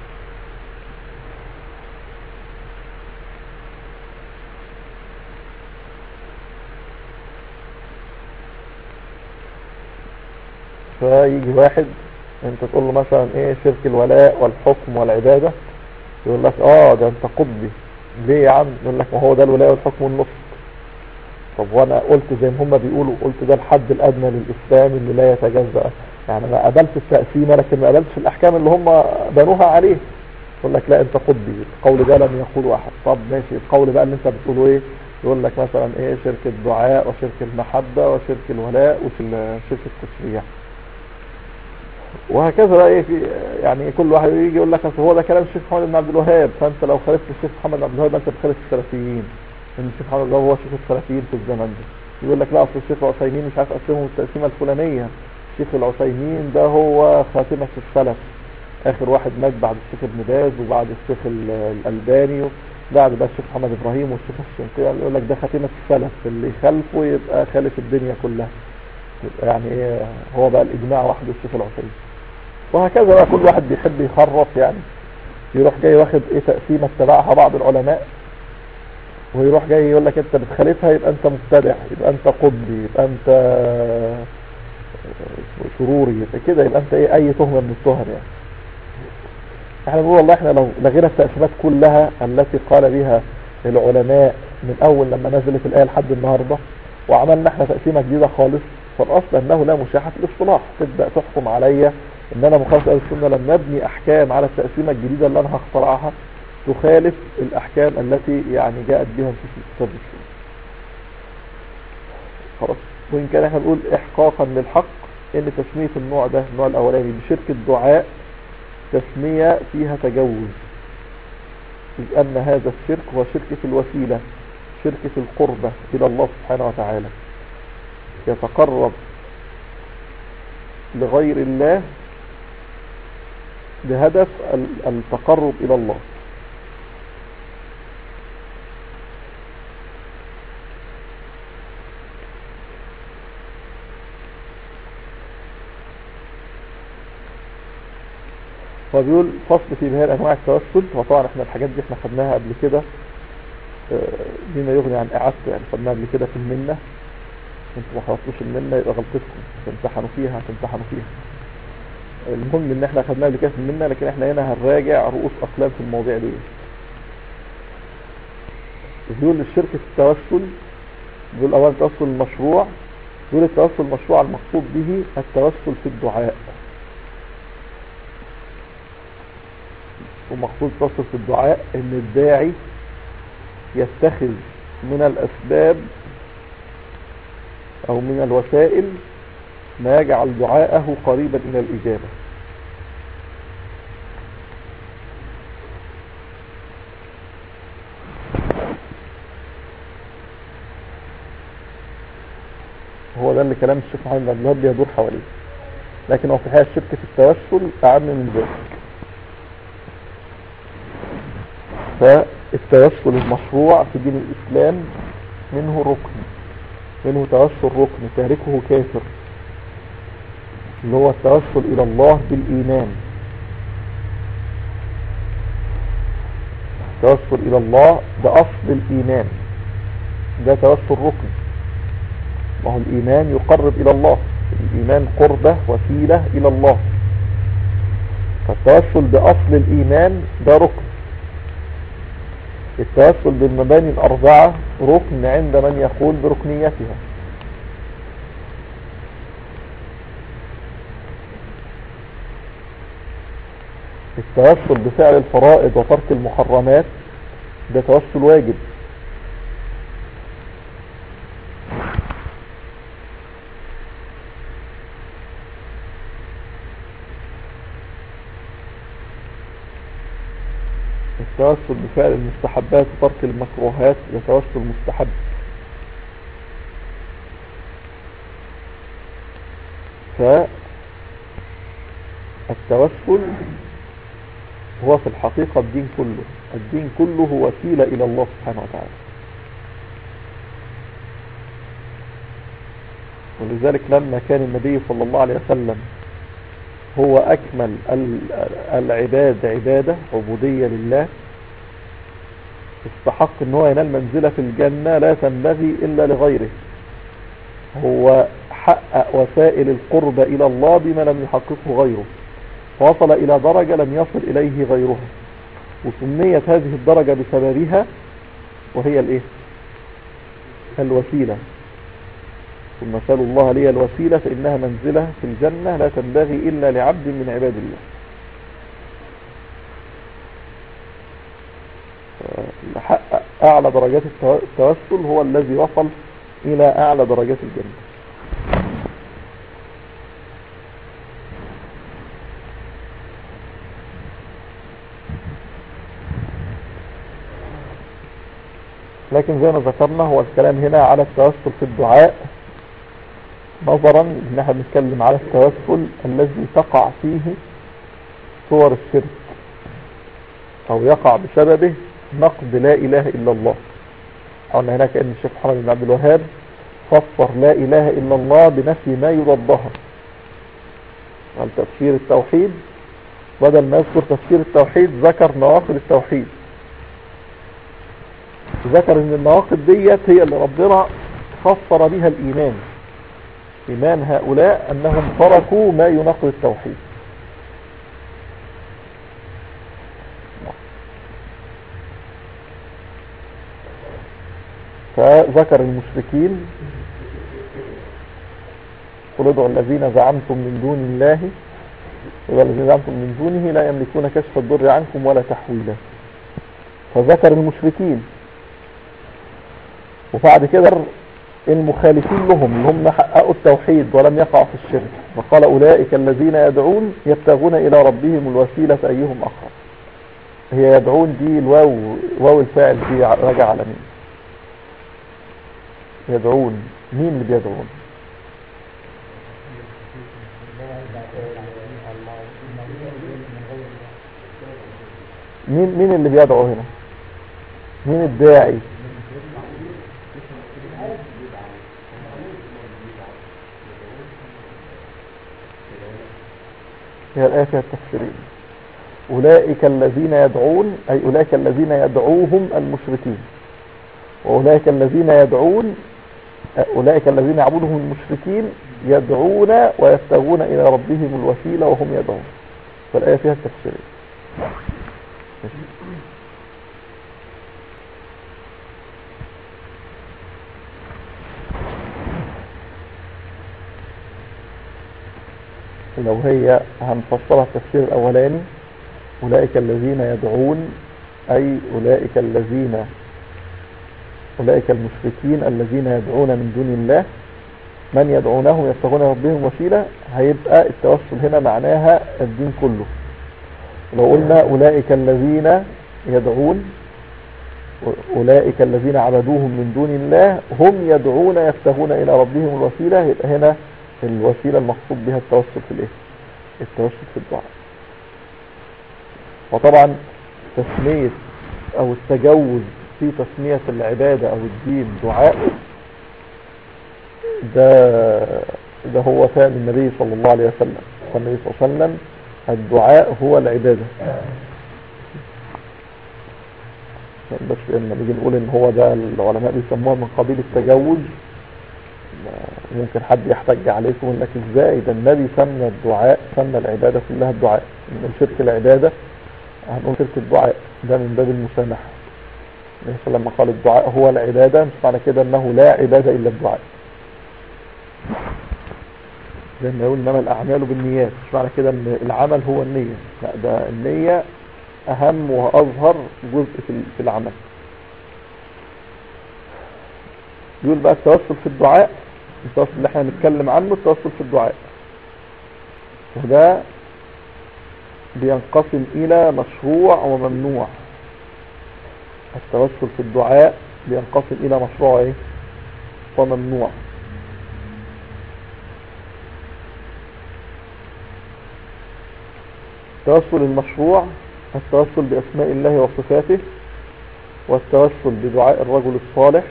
فيجي واحد انت تقول له مثلا ايه شرك الولاء والحكم والعبادة يقول لك اه ده انت قطبي ليه يا عم يقول لك ما هو ده الولاء والحكم والنص طب وانا قلت زي ما هم بيقولوا قلت ده الحد الادنى للاسلام اللي لا يتجزأ يعني انا قبلت التقسيمه لكن ما قبلتش الاحكام اللي هم بنوها عليه يقول لك لا انت قطبي القول ده لم يقوله احد طب ماشي القول بقى اللي انت بتقوله ايه يقول لك مثلا ايه شرك الدعاء وشرك المحبة وشرك الولاء وشرك التشريع وهكذا بقى ايه في يعني كل واحد يجي يقول لك أصل هو ده كلام الشيخ محمد بن عبد الوهاب فانت لو خالفت الشيخ محمد بن عبد الوهاب انت بتخالف السلفيين ان الشيخ محمد بن عبد الوهاب هو شيخ السلفيين في الزمن ده يقول لك لا اصل الشيخ العثيمين مش عارف اقسمهم التقسيمه الفلانيه الشيخ العثيمين ده هو خاتمه السلف اخر واحد مات بعد الشيخ ابن باز وبعد الشيخ ال- الالباني بعد بقى الشيخ محمد ابراهيم والشيخ الشنقيطي يقول لك ده خاتمه السلف اللي يخالفه يبقى خالف الدنيا كلها يبقى يعني ايه هو بقى الاجماع وحده الشيخ العثيمين وهكذا بقى كل واحد بيحب يخرف يعني يروح جاي واخد ايه تقسيمه اتبعها بعض العلماء ويروح جاي يقول لك انت بتخالفها يبقى انت مبتدع يبقى انت قطبي يبقى انت شروري يبقى كده يبقى انت ايه اي تهمه من التهم يعني احنا بنقول والله احنا لو لغينا التقسيمات كلها التي قال بها العلماء من اول لما نزلت الايه لحد النهارده وعملنا احنا تقسيمه جديده خالص فالاصل انه لا مشاحه في الاصطلاح تبدا تحكم عليا ان انا مخالف اهل السنه لما ابني احكام على التقسيمه الجديده اللي انا هخترعها تخالف الاحكام التي يعني جاءت بها في كتاب السنه خلاص وان كان احنا بنقول احقاقا للحق ان تسميه النوع ده النوع الاولاني بشرك الدعاء تسميه فيها تجوز إذ أن هذا الشرك هو شرك في الوسيلة شرك في القربة إلى الله سبحانه وتعالى يتقرب لغير الله بهدف ال- التقرب إلى الله هو بيقول فصل في بيان انواع التوسل وطبعا احنا الحاجات دي احنا خدناها قبل كده بما يغني عن اعادته يعني خدناها قبل كده في المنه انتوا ما خلصتوش المنه يبقى غلطتكم تمتحنوا فيها هتمتحنوا فيها المهم ان احنا خدناها قبل كده في المنه لكن احنا هنا هنراجع رؤوس اقلام في المواضيع دي بيقول الشرك في التوسل بيقول اولا التوسل المشروع بيقول التوسل المشروع المقصود به التوسل في الدعاء ومقصود التوسل في الدعاء ان الداعي يتخذ من الاسباب او من الوسائل ما يجعل دعاءه قريبا الى الاجابة هو ده اللي كلام الشيخ محمد بن عبد الوهاب بيدور حواليه لكن هو في الحقيقه الشرك في التوسل اعم من ذلك فالتوسل المشروع في دين الاسلام منه ركن منه توسل ركن تاركه كافر اللي هو التوسل الى الله بالايمان التوسل الى الله ده اصل الايمان ده توسل ركن ما هو الإيمان يقرب إلى الله الإيمان قربة وسيلة إلى الله فالتوسل بأصل الإيمان ده ركن التوسل بالمباني الأربعة ركن عند من يقول بركنيتها التوسل بفعل الفرائض وترك المحرمات ده توسل واجب التوسل بفعل المستحبات وترك المكروهات ده توسل مستحب فالتوسل هو في الحقيقة الدين كله الدين كله هو وسيلة إلى الله سبحانه وتعالى ولذلك لما كان النبي صلى الله عليه وسلم هو أكمل العباد عبادة عبودية لله استحق ان هو ينال منزلة في الجنة لا تنبغي إلا لغيره هو حقق وسائل القرب إلى الله بما لم يحققه غيره فوصل إلى درجة لم يصل إليه غيرها وسميت هذه الدرجة بسببها وهي الايه الوسيلة ثم سألوا الله لي الوسيلة فإنها منزلة في الجنة لا تنبغي إلا لعبد من عباد الله اللي حقق أعلى درجات التوسل هو الذي وصل إلى أعلى درجات الجنة لكن زي ما ذكرنا هو الكلام هنا على التوسل في الدعاء نظرا ان احنا بنتكلم على التوسل الذي تقع فيه صور الشرك او يقع بسببه نقد لا اله الا الله قلنا هناك ان الشيخ محمد بن عبد الوهاب فسر لا اله الا الله بنفي ما يضادها قال تفسير التوحيد بدل ما يذكر تفسير التوحيد ذكر نواقض التوحيد ذكر ان النواقض ديت هي اللي ربنا فسر بها الايمان إيمان هؤلاء أنهم تركوا ما ينقض التوحيد فذكر المشركين قل ادعوا الذين زعمتم من دون الله والذين زعمتم من دونه لا يملكون كشف الضر عنكم ولا تحويلا فذكر المشركين وبعد كده المخالفين لهم اللي هم حققوا التوحيد ولم يقعوا في الشرك وقال أولئك الذين يدعون يبتغون إلى ربهم الوسيلة أيهم أقرب هي يدعون دي الواو واو الفاعل دي راجع على مين يدعون مين اللي بيدعون مين مين اللي بيدعو هنا مين الداعي هي الآية فيها التفسيرين أولئك الذين يدعون أي أولئك الذين يدعوهم المشركين وأولئك الذين يدعون أولئك الذين يعبدهم المشركين يدعون ويبتغون إلى ربهم الوسيلة وهم يدعون فالآية فيها التفسيرين لو هي هنفسرها التفسير الأولاني أولئك الذين يدعون أي أولئك الذين أولئك المشركين الذين يدعون من دون الله من يدعونهم يبتغون ربهم وسيلة هيبقى التوسل هنا معناها الدين كله لو قلنا أولئك الذين يدعون أولئك الذين عبدوهم من دون الله هم يدعون يبتغون إلى ربهم الوسيلة يبقى هنا الوسيلة المقصود بها التوسل في الإيه؟ التوسل في الدعاء وطبعا تسمية أو التجوز في تسمية العبادة أو الدين دعاء ده ده هو فعل النبي صلى الله عليه وسلم قال النبي صلى الله عليه وسلم الدعاء هو العبادة بس لما نيجي نقول ان هو ده العلماء بيسموها من قبيل التجوز ممكن حد يحتج عليكم يقول لك ازاي ده النبي سمى الدعاء سمى العبادة كلها الدعاء من شرك العبادة هنقول شرك الدعاء ده من باب المسامحة النبي صلى الله عليه وسلم قال الدعاء هو العبادة مش معنى كده انه لا عبادة الا الدعاء زي ما يقول انما الاعمال بالنيات مش معنى كده ان العمل هو النية لا ده النية اهم واظهر جزء في العمل يقول بقى التوسل في الدعاء التوسل اللي احنا هنتكلم عنه التوسل في الدعاء وده بينقسم الى مشروع وممنوع التوسل في الدعاء بينقسم الى مشروع ايه وممنوع التوسل المشروع التوسل بأسماء الله وصفاته والتوسل بدعاء الرجل الصالح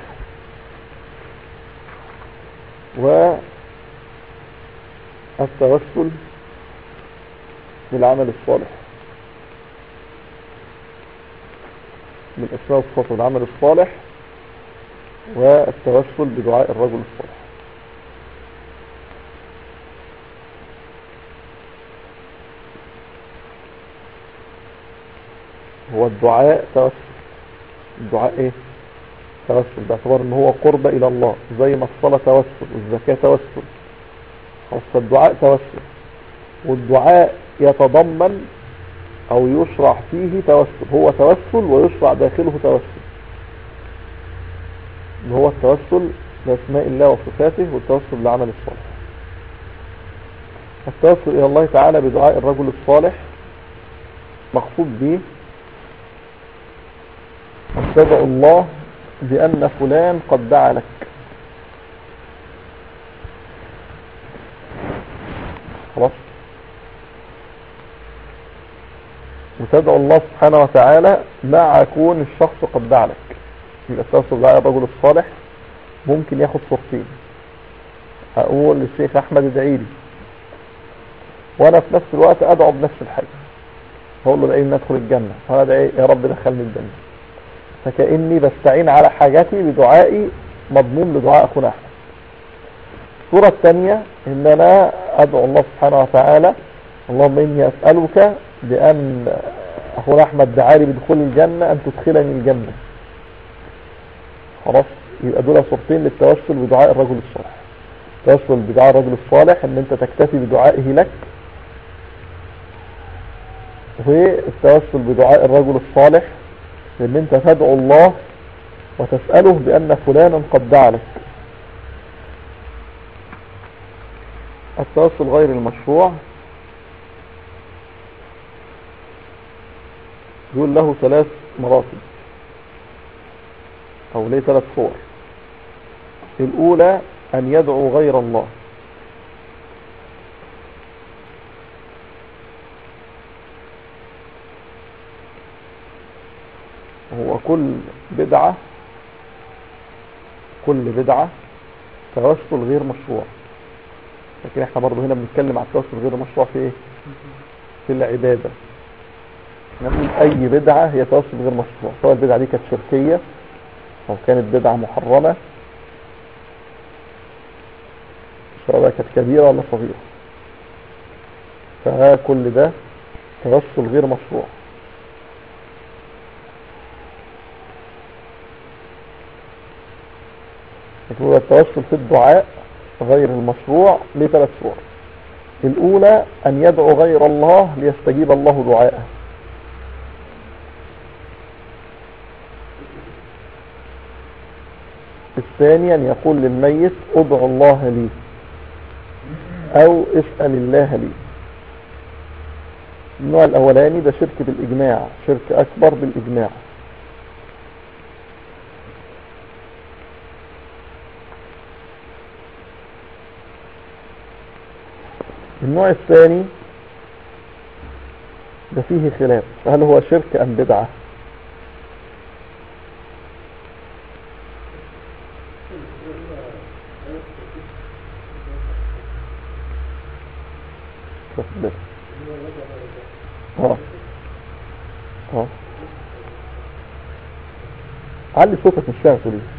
والتوسل بالعمل الصالح بالأسماء والصفات والعمل الصالح والتوسل بدعاء الرجل الصالح هو الدعاء توسل الدعاء ايه توسل باعتبار ان هو قرب الى الله زي ما الصلاة توسل والزكاة توسل خاصة الدعاء توسل والدعاء يتضمن او يشرع فيه توسل هو توسل ويشرع داخله توسل اللي هو التوسل باسماء الله وصفاته والتوسل بالعمل الصالح التوسل الى الله تعالى بدعاء الرجل الصالح مقصود به أن تدعو الله بأن فلان قد دعا لك خلاص وتدعو الله سبحانه وتعالى مع كون الشخص قد دعا لك يبقى التوسل دعاء الرجل الصالح ممكن ياخد صورتين اقول للشيخ احمد ادعي لي وانا في نفس الوقت ادعو بنفس الحاجه هقول له ادعي لي ندخل الجنه فانا ادعي يا رب دخلني الجنه فكأني بستعين على حاجتي بدعائي مضمون لدعاء أخونا أحمد الصورة الثانية إن أنا أدعو الله سبحانه وتعالى اللهم إني أسألك بأن أخونا أحمد دعالي بدخول الجنة أن تدخلني الجنة خلاص يبقى دول صورتين للتوسل بدعاء الرجل الصالح التوسل بدعاء الرجل الصالح ان انت تكتفي بدعائه لك والتوسل بدعاء الرجل الصالح ان انت تدعو الله وتسأله بأن فلانا قد دعا لك التوسل غير المشروع يقول له ثلاث مراتب او ليه ثلاث صور الاولى ان يدعو غير الله هو كل بدعة كل بدعة توسل غير مشروع لكن احنا برضو هنا بنتكلم على التوسل غير مشروع في ايه في العبادة نقول اي بدعة هي توسل غير مشروع سواء البدعة دي كانت شركية أو كانت بدعة محرمة سواء كانت كبيرة ولا صغيرة فكل ده توسل غير مشروع هو التوسل في الدعاء غير المشروع لثلاث صور الأولى أن يدعو غير الله ليستجيب الله دعاءه الثاني أن يقول للميت ادعو الله لي أو اسأل الله لي النوع الأولاني ده شرك بالإجماع شرك أكبر بالإجماع النوع الثاني ده فيه خلاف هل هو شرك أم بدعة واخد بالك. اه اه علي صوتك مش فاهم تقول ايه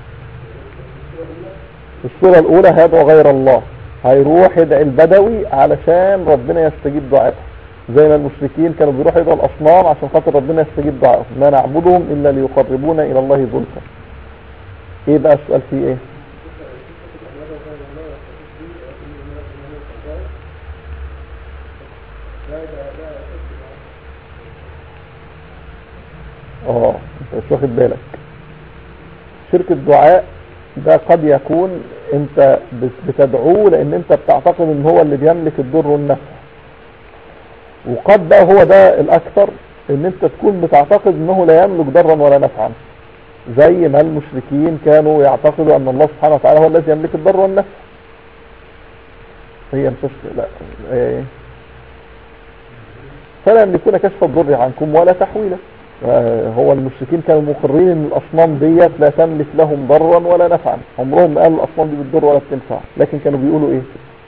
الصورة الأولى هيدعو غير الله هيروح يدعي البدوي علشان ربنا يستجيب دعائه زي ما المشركين كانوا بيروحوا يدعوا الأصنام عشان خاطر ربنا يستجيب دعائهم ما نعبدهم إلا ليقربونا إلى الله زلفى إيه بقى السؤال فيه إيه اه انت مش واخد بالك شرك الدعاء ده قد يكون انت بت- بتدعوه لان انت بتعتقد ان هو اللي بيملك الضر والنفع وقد بقى هو ده الاكثر ان انت تكون بتعتقد انه لا يملك ضرا ولا نفعا زي ما المشركين كانوا يعتقدوا ان الله سبحانه وتعالى هو الذي يملك الضر والنفع هي مش لا ايه فلا يملكون كشف الضر عنكم ولا تحويله آه، هو المشركين كانوا مقرين ان الاصنام ديت لا تملك لهم ضرا ولا نفعا عمرهم ما قالوا الاصنام دي بتضر ولا بتنفع لكن كانوا بيقولوا ايه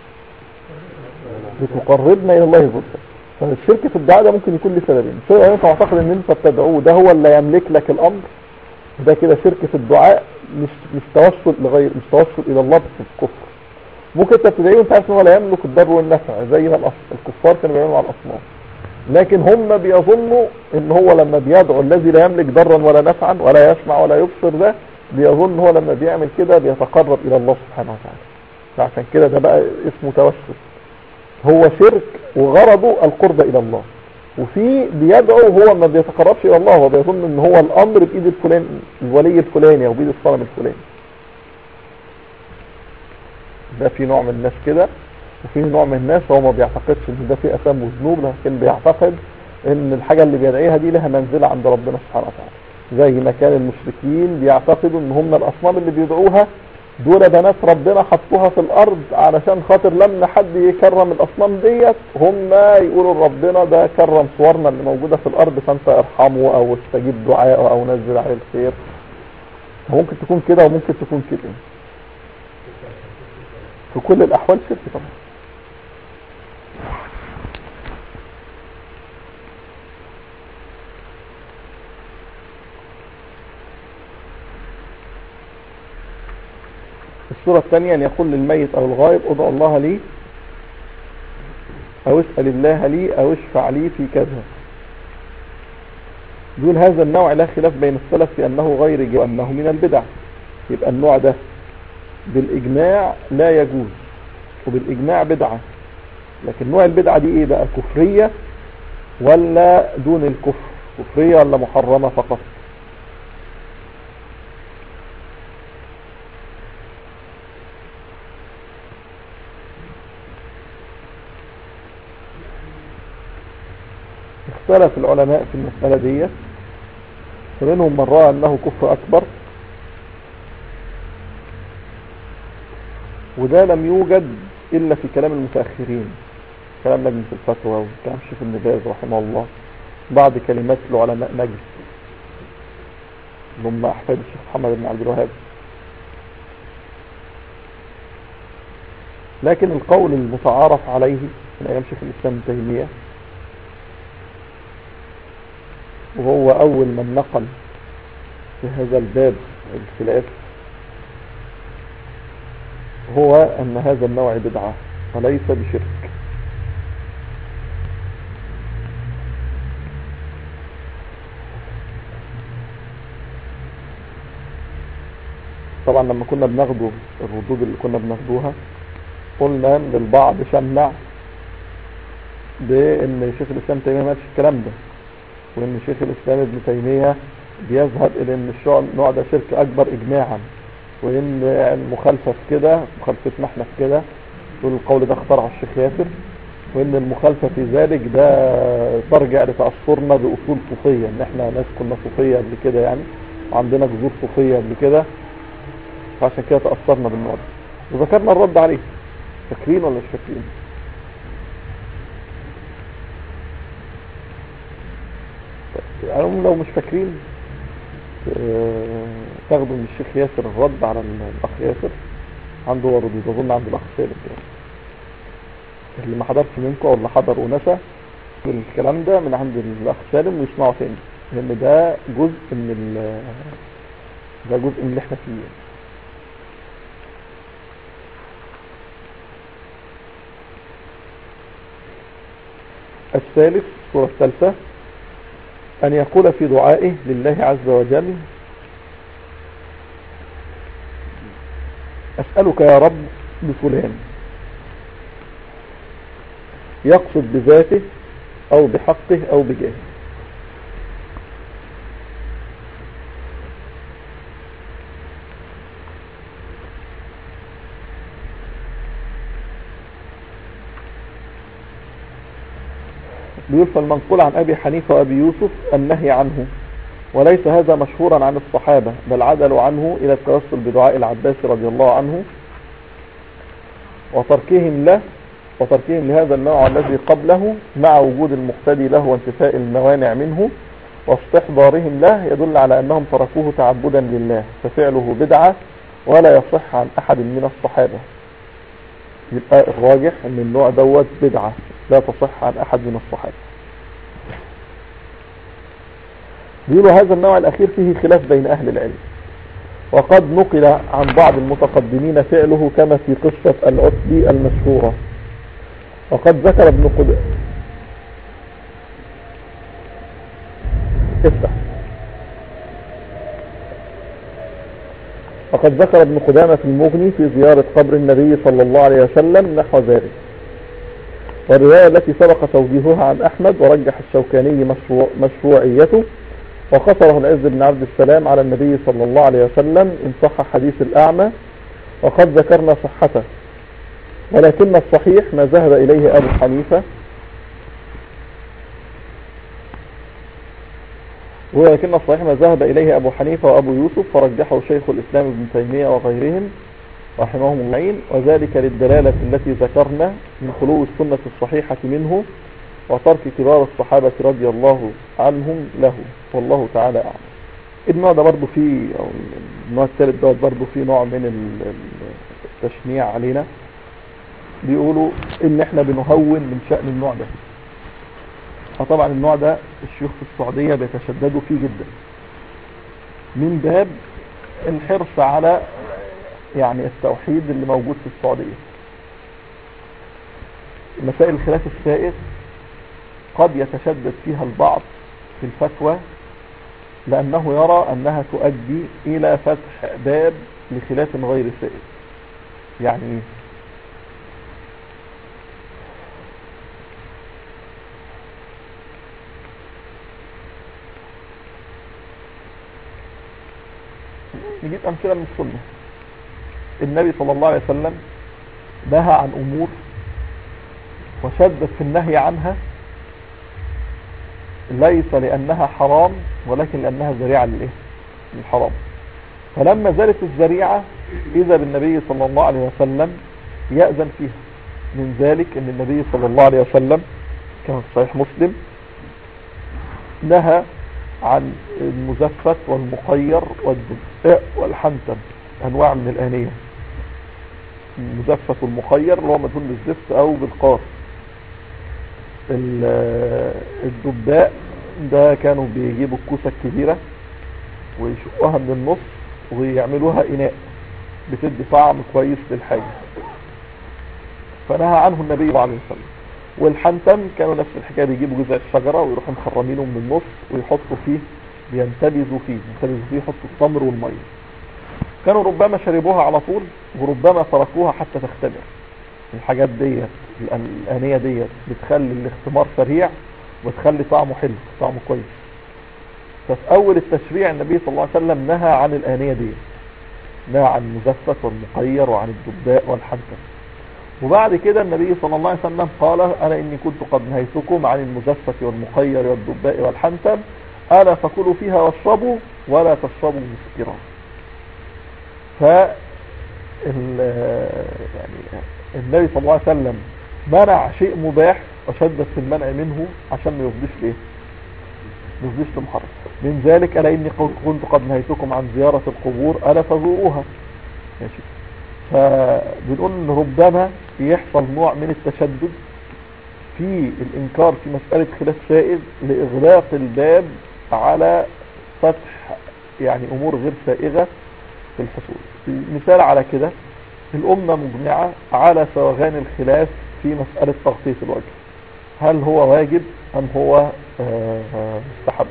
بتقربنا الى الله زلفى فالشرك في الدعاء ده ممكن يكون له سببين السبب الاولاني انت معتقد ان انت بتدعوه ده هو اللي يملك لك الامر ده كده شرك في الدعاء مش مش توسل لغير مش توسل الى الله في الكفر ممكن انت بتدعيه وانت عارف ان هو لا يملك الضر والنفع زي ما الأص- الكفار كانوا بيعملوا على الاصنام لكن هم بيظنوا ان هو لما بيدعو الذي لا يملك ضرا ولا نفعا ولا يسمع ولا يبصر ده بيظن هو لما بيعمل كده بيتقرب الى الله سبحانه وتعالى فعشان كده ده بقى اسمه توسل هو شرك وغرضه القرب الى الله وفي بيدعو هو ما بيتقربش الى الله هو بيظن ان هو الامر بايد الفلان الولي الفلاني او بايد الصنم الفلاني ده في نوع من الناس كده وفي نوع من الناس هو ما بيعتقدش ان ده في اثام وذنوب لكن بيعتقد ان الحاجة اللي بيدعيها دي لها منزلة عند ربنا سبحانه وتعالى زي ما كان المشركين بيعتقدوا ان هم الاصنام اللي بيدعوها دول بنات ربنا حطوها في الارض علشان خاطر لما حد يكرم الاصنام ديت هم يقولوا لربنا ده كرم صورنا اللي موجودة في الارض فانت ارحمه او استجيب دعائه او نزل عليه الخير ممكن تكون كده وممكن تكون كده في كل الاحوال شرك طبعا الصورة الثانية أن يقول للميت أو الغائب ادعو الله لي أو اسأل الله لي أو اشفع لي في كذا دول هذا النوع لا خلاف بين السلف في أنه غير جائز وأنه من البدع يبقى النوع ده بالإجماع لا يجوز وبالإجماع بدعة لكن نوع البدعة دي إيه بقى كفرية ولا دون الكفر كفرية ولا محرمة فقط اختلف العلماء في المسألة دي فمنهم من رأى أنه كفر أكبر وده لم يوجد إلا في كلام المتأخرين كلام لجنة الفتوى وكلام شيخ ابن باز رحمه الله بعض كلمات العلماء نجد اللي هم أحفاد الشيخ محمد بن عبد الوهاب لكن القول المتعارف عليه من أيام شيخ الإسلام ابن تيمية وهو أول من نقل في هذا الباب الخلاف هو أن هذا النوع بدعة وليس بشرك طبعا لما كنا بناخده الردود اللي كنا بناخدوها قلنا ان البعض شمع بان شيخ الاسلام تيميه ما قالش الكلام ده وان شيخ الاسلام ابن تيميه بيذهب الى ان الشع- النوع ده شرك اكبر اجماعا وان المخالفه في كده مخالفتنا احنا في كده يقول القول ده اخترعه الشيخ ياسر وان المخالفه في ذلك ده ترجع لتاثرنا باصول صوفيه ان احنا ناس كنا صوفيه قبل كده يعني وعندنا جذور صوفيه قبل كده فعشان كده تاثرنا بالنوع ده وذكرنا الرد عليه فاكرين ولا مش فاكرين يعني لو مش فاكرين آه، تاخدوا من الشيخ ياسر الرد على الاخ ياسر عنده هو ردود اظن عند الاخ سالم يعني اللي ما حضرش منكم او اللي حضر ونسى الكلام ده من عند الاخ سالم ويسمعه تاني لان ده جزء من ال ده جزء من اللي احنا فيه يعني. الثالث الصورة الثالثة أن يقول في دعائه لله عز وجل أسألك يا رب بفلان يقصد بذاته أو بحقه أو بجاهه بيقول فالمنقول عن أبي حنيفة وأبي يوسف النهي عنه وليس هذا مشهورا عن الصحابة بل عدلوا عنه إلى التوسل بدعاء العباس رضي الله عنه وتركهم له وتركهم لهذا النوع الذي قبله مع وجود المقتدي له وانتفاء الموانع منه واستحضارهم له يدل على أنهم تركوه تعبدا لله ففعله بدعة ولا يصح عن أحد من الصحابة يبقى الراجح أن النوع دوت بدعة لا تصح عن أحد من الصحابة بيقولوا هذا النوع الأخير فيه خلاف بين أهل العلم وقد نقل عن بعض المتقدمين فعله كما في قصة العتبي المشهورة وقد ذكر ابن قد افتح وقد ذكر ابن قدامة في المغني في زيارة قبر النبي صلى الله عليه وسلم نحو ذلك والرواية التي سبق توجيهها عن أحمد ورجح الشوكاني مشروع مشروعيته وقصره العز بن عبد السلام على النبي صلى الله عليه وسلم إن صح حديث الأعمى وقد ذكرنا صحته ولكن الصحيح ما ذهب إليه أبو حنيفة ولكن الصحيح ما ذهب إليه أبو حنيفة وأبو يوسف فرجحه شيخ الإسلام ابن تيمية وغيرهم رحمهم الله وذلك للدلالة التي ذكرنا من خلو السنة الصحيحة منه وترك كبار الصحابة رضي الله عنهم له والله تعالى أعلم النوع ده برضو فيه أو النوع الثالث ده برضو فيه نوع من ال- ال- التشنيع علينا بيقولوا ان احنا بنهون من شأن النوع ده فطبعا النوع ده الشيوخ في السعودية بيتشددوا فيه جدا من باب الحرص على يعني التوحيد اللي موجود في السعودية مسائل الخلاف السائغ قد يتشدد فيها البعض في الفتوى لأنه يرى أنها تؤدي إلى فتح باب لخلاف غير سائغ يعني إيه؟ نجيب أمثلة من السنة النبي صلى الله عليه وسلم نهى عن أمور وشدد في النهي عنها ليس لأنها حرام ولكن لأنها ذريعة للإيه؟ للحرام فلما زالت الذريعة إذا بالنبي صلى الله عليه وسلم يأذن فيها من ذلك أن النبي صلى الله عليه وسلم كما في صحيح مسلم نهى عن المزفت والمخير والدفاء والحنتم أنواع من الآنية المزفت والمخير اللي هو مدهون بالزفت أو بالقار ال- الدباء ده كانوا بيجيبوا الكوسة الكبيرة ويشقوها من النص ويعملوها إناء بتدي طعم كويس للحاجة فنهى عنه النبي صلى الله عليه وسلم والحنتم كانوا نفس الحكاية بيجيبوا جذع الشجرة ويروحوا مخرمينه من النص ويحطوا فيه بينتبذوا فيه ينتبذوا فيه يحطوا التمر والمية كانوا ربما شربوها على طول وربما تركوها حتى تختمر الحاجات ديت الآنية ديت بتخلي الاختمار سريع وتخلي طعمه حلو طعمه كويس ففي أول التشريع النبي صلى الله عليه وسلم نهى عن الآنية ديت نهى عن المزفت والمقير وعن الدباء والحنتم وبعد كده النبي صلى الله عليه وسلم قال أنا إني كنت قد نهيتكم عن المزفت والمقير والدباء والحنتم ألا فكلوا فيها واشربوا ولا تشربوا مسكرا ف يعني النبي صلى الله عليه وسلم منع شيء مباح وشدد في المنع منه عشان ما يفضيش ليه ما يفضيش لمحرم من ذلك ألا إني كنت قد نهيتكم عن زيارة القبور ألا فزوروها ماشي فبنقول ان ربما يحصل نوع من التشدد في الانكار في مسألة خلاف سائد لاغلاق الباب على فتح يعني امور غير سائغة في الحصول مثال على كده الامة مجمعة على سوغان الخلاف في مسألة تغطية الوجه هل هو واجب ام هو مستحب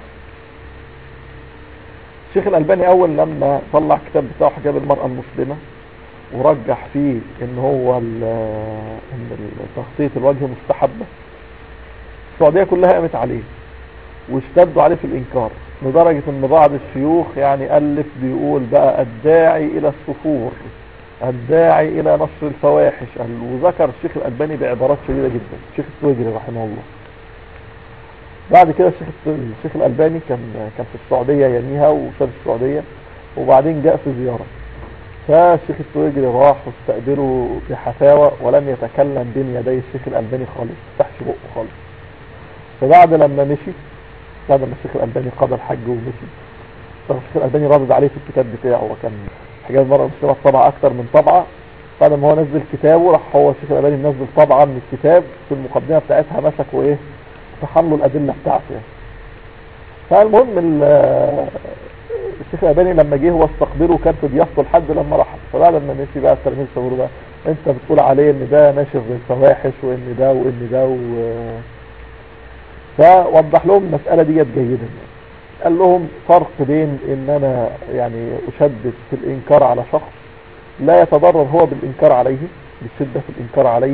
الشيخ الالباني اول لما طلع كتاب بتاعه حجاب المرأة المسلمة ورجح فيه ان هو ان تغطية الوجه مستحبة السعودية كلها قامت عليه واشتدوا عليه في الانكار لدرجة ان بعض الشيوخ يعني الف بيقول بقى الداعي الى السفور الداعي الى نشر الفواحش وذكر الشيخ الالباني بعبارات شديدة جدا الشيخ التوجري رحمه الله بعد كده الشيخ الشيخ الالباني كان كان في السعودية يميها وساب السعودية وبعدين جاء في زيارة فالشيخ التويجري راح واستقبله بحفاوة ولم يتكلم بين يدي الشيخ الألباني خالص فتحش بقه خالص فبعد لما مشي بعد ما الشيخ الألباني قضى الحج ومشي الشيخ الألباني ردد عليه في الكتاب بتاعه وكان حاجات مرة مسلمة طبعة أكتر من طبعة بعد ما هو نزل كتابه راح هو الشيخ الألباني منزل طبعة من الكتاب في المقدمة بتاعتها مسك وإيه تحملوا الأدلة بتاعته يعني فالمهم الشيخ الألباني لما جه هو استقبله كان في ضيافته لحد لما راح فبعد لما مشي بقى التلاميذ صوروا بقى انت بتقول عليه ان ده ناشر الفواحش وان ده وان ده و... فوضح لهم المسألة ديت جيدا قال لهم فرق بين ان انا يعني اشدد في الانكار على شخص لا يتضرر هو بالانكار عليه بالشدة في الانكار عليه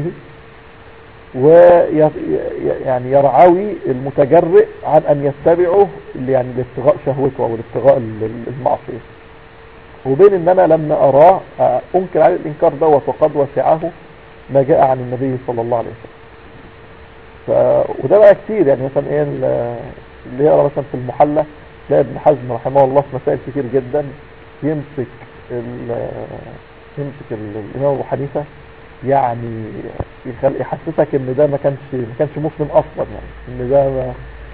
ويعني يرعوي المتجرئ عن ان يتبعه يعني لابتغاء شهوته او لابتغاء المعصية وبين ان انا لما اراه انكر عليه الانكار دوت وقد وسعه ما جاء عن النبي صلى الله عليه وسلم ف... وده بقى كتير يعني مثلا ايه اللي يقرا مثلا في المحلى تلاقي ابن حزم رحمه الله في مسائل كتير جدا يمسك ال... يمسك الامام ابو حنيفه يعني يخلق يحسسك ان ده ما كانش ما كانش مسلم اصلا يعني ان ده ما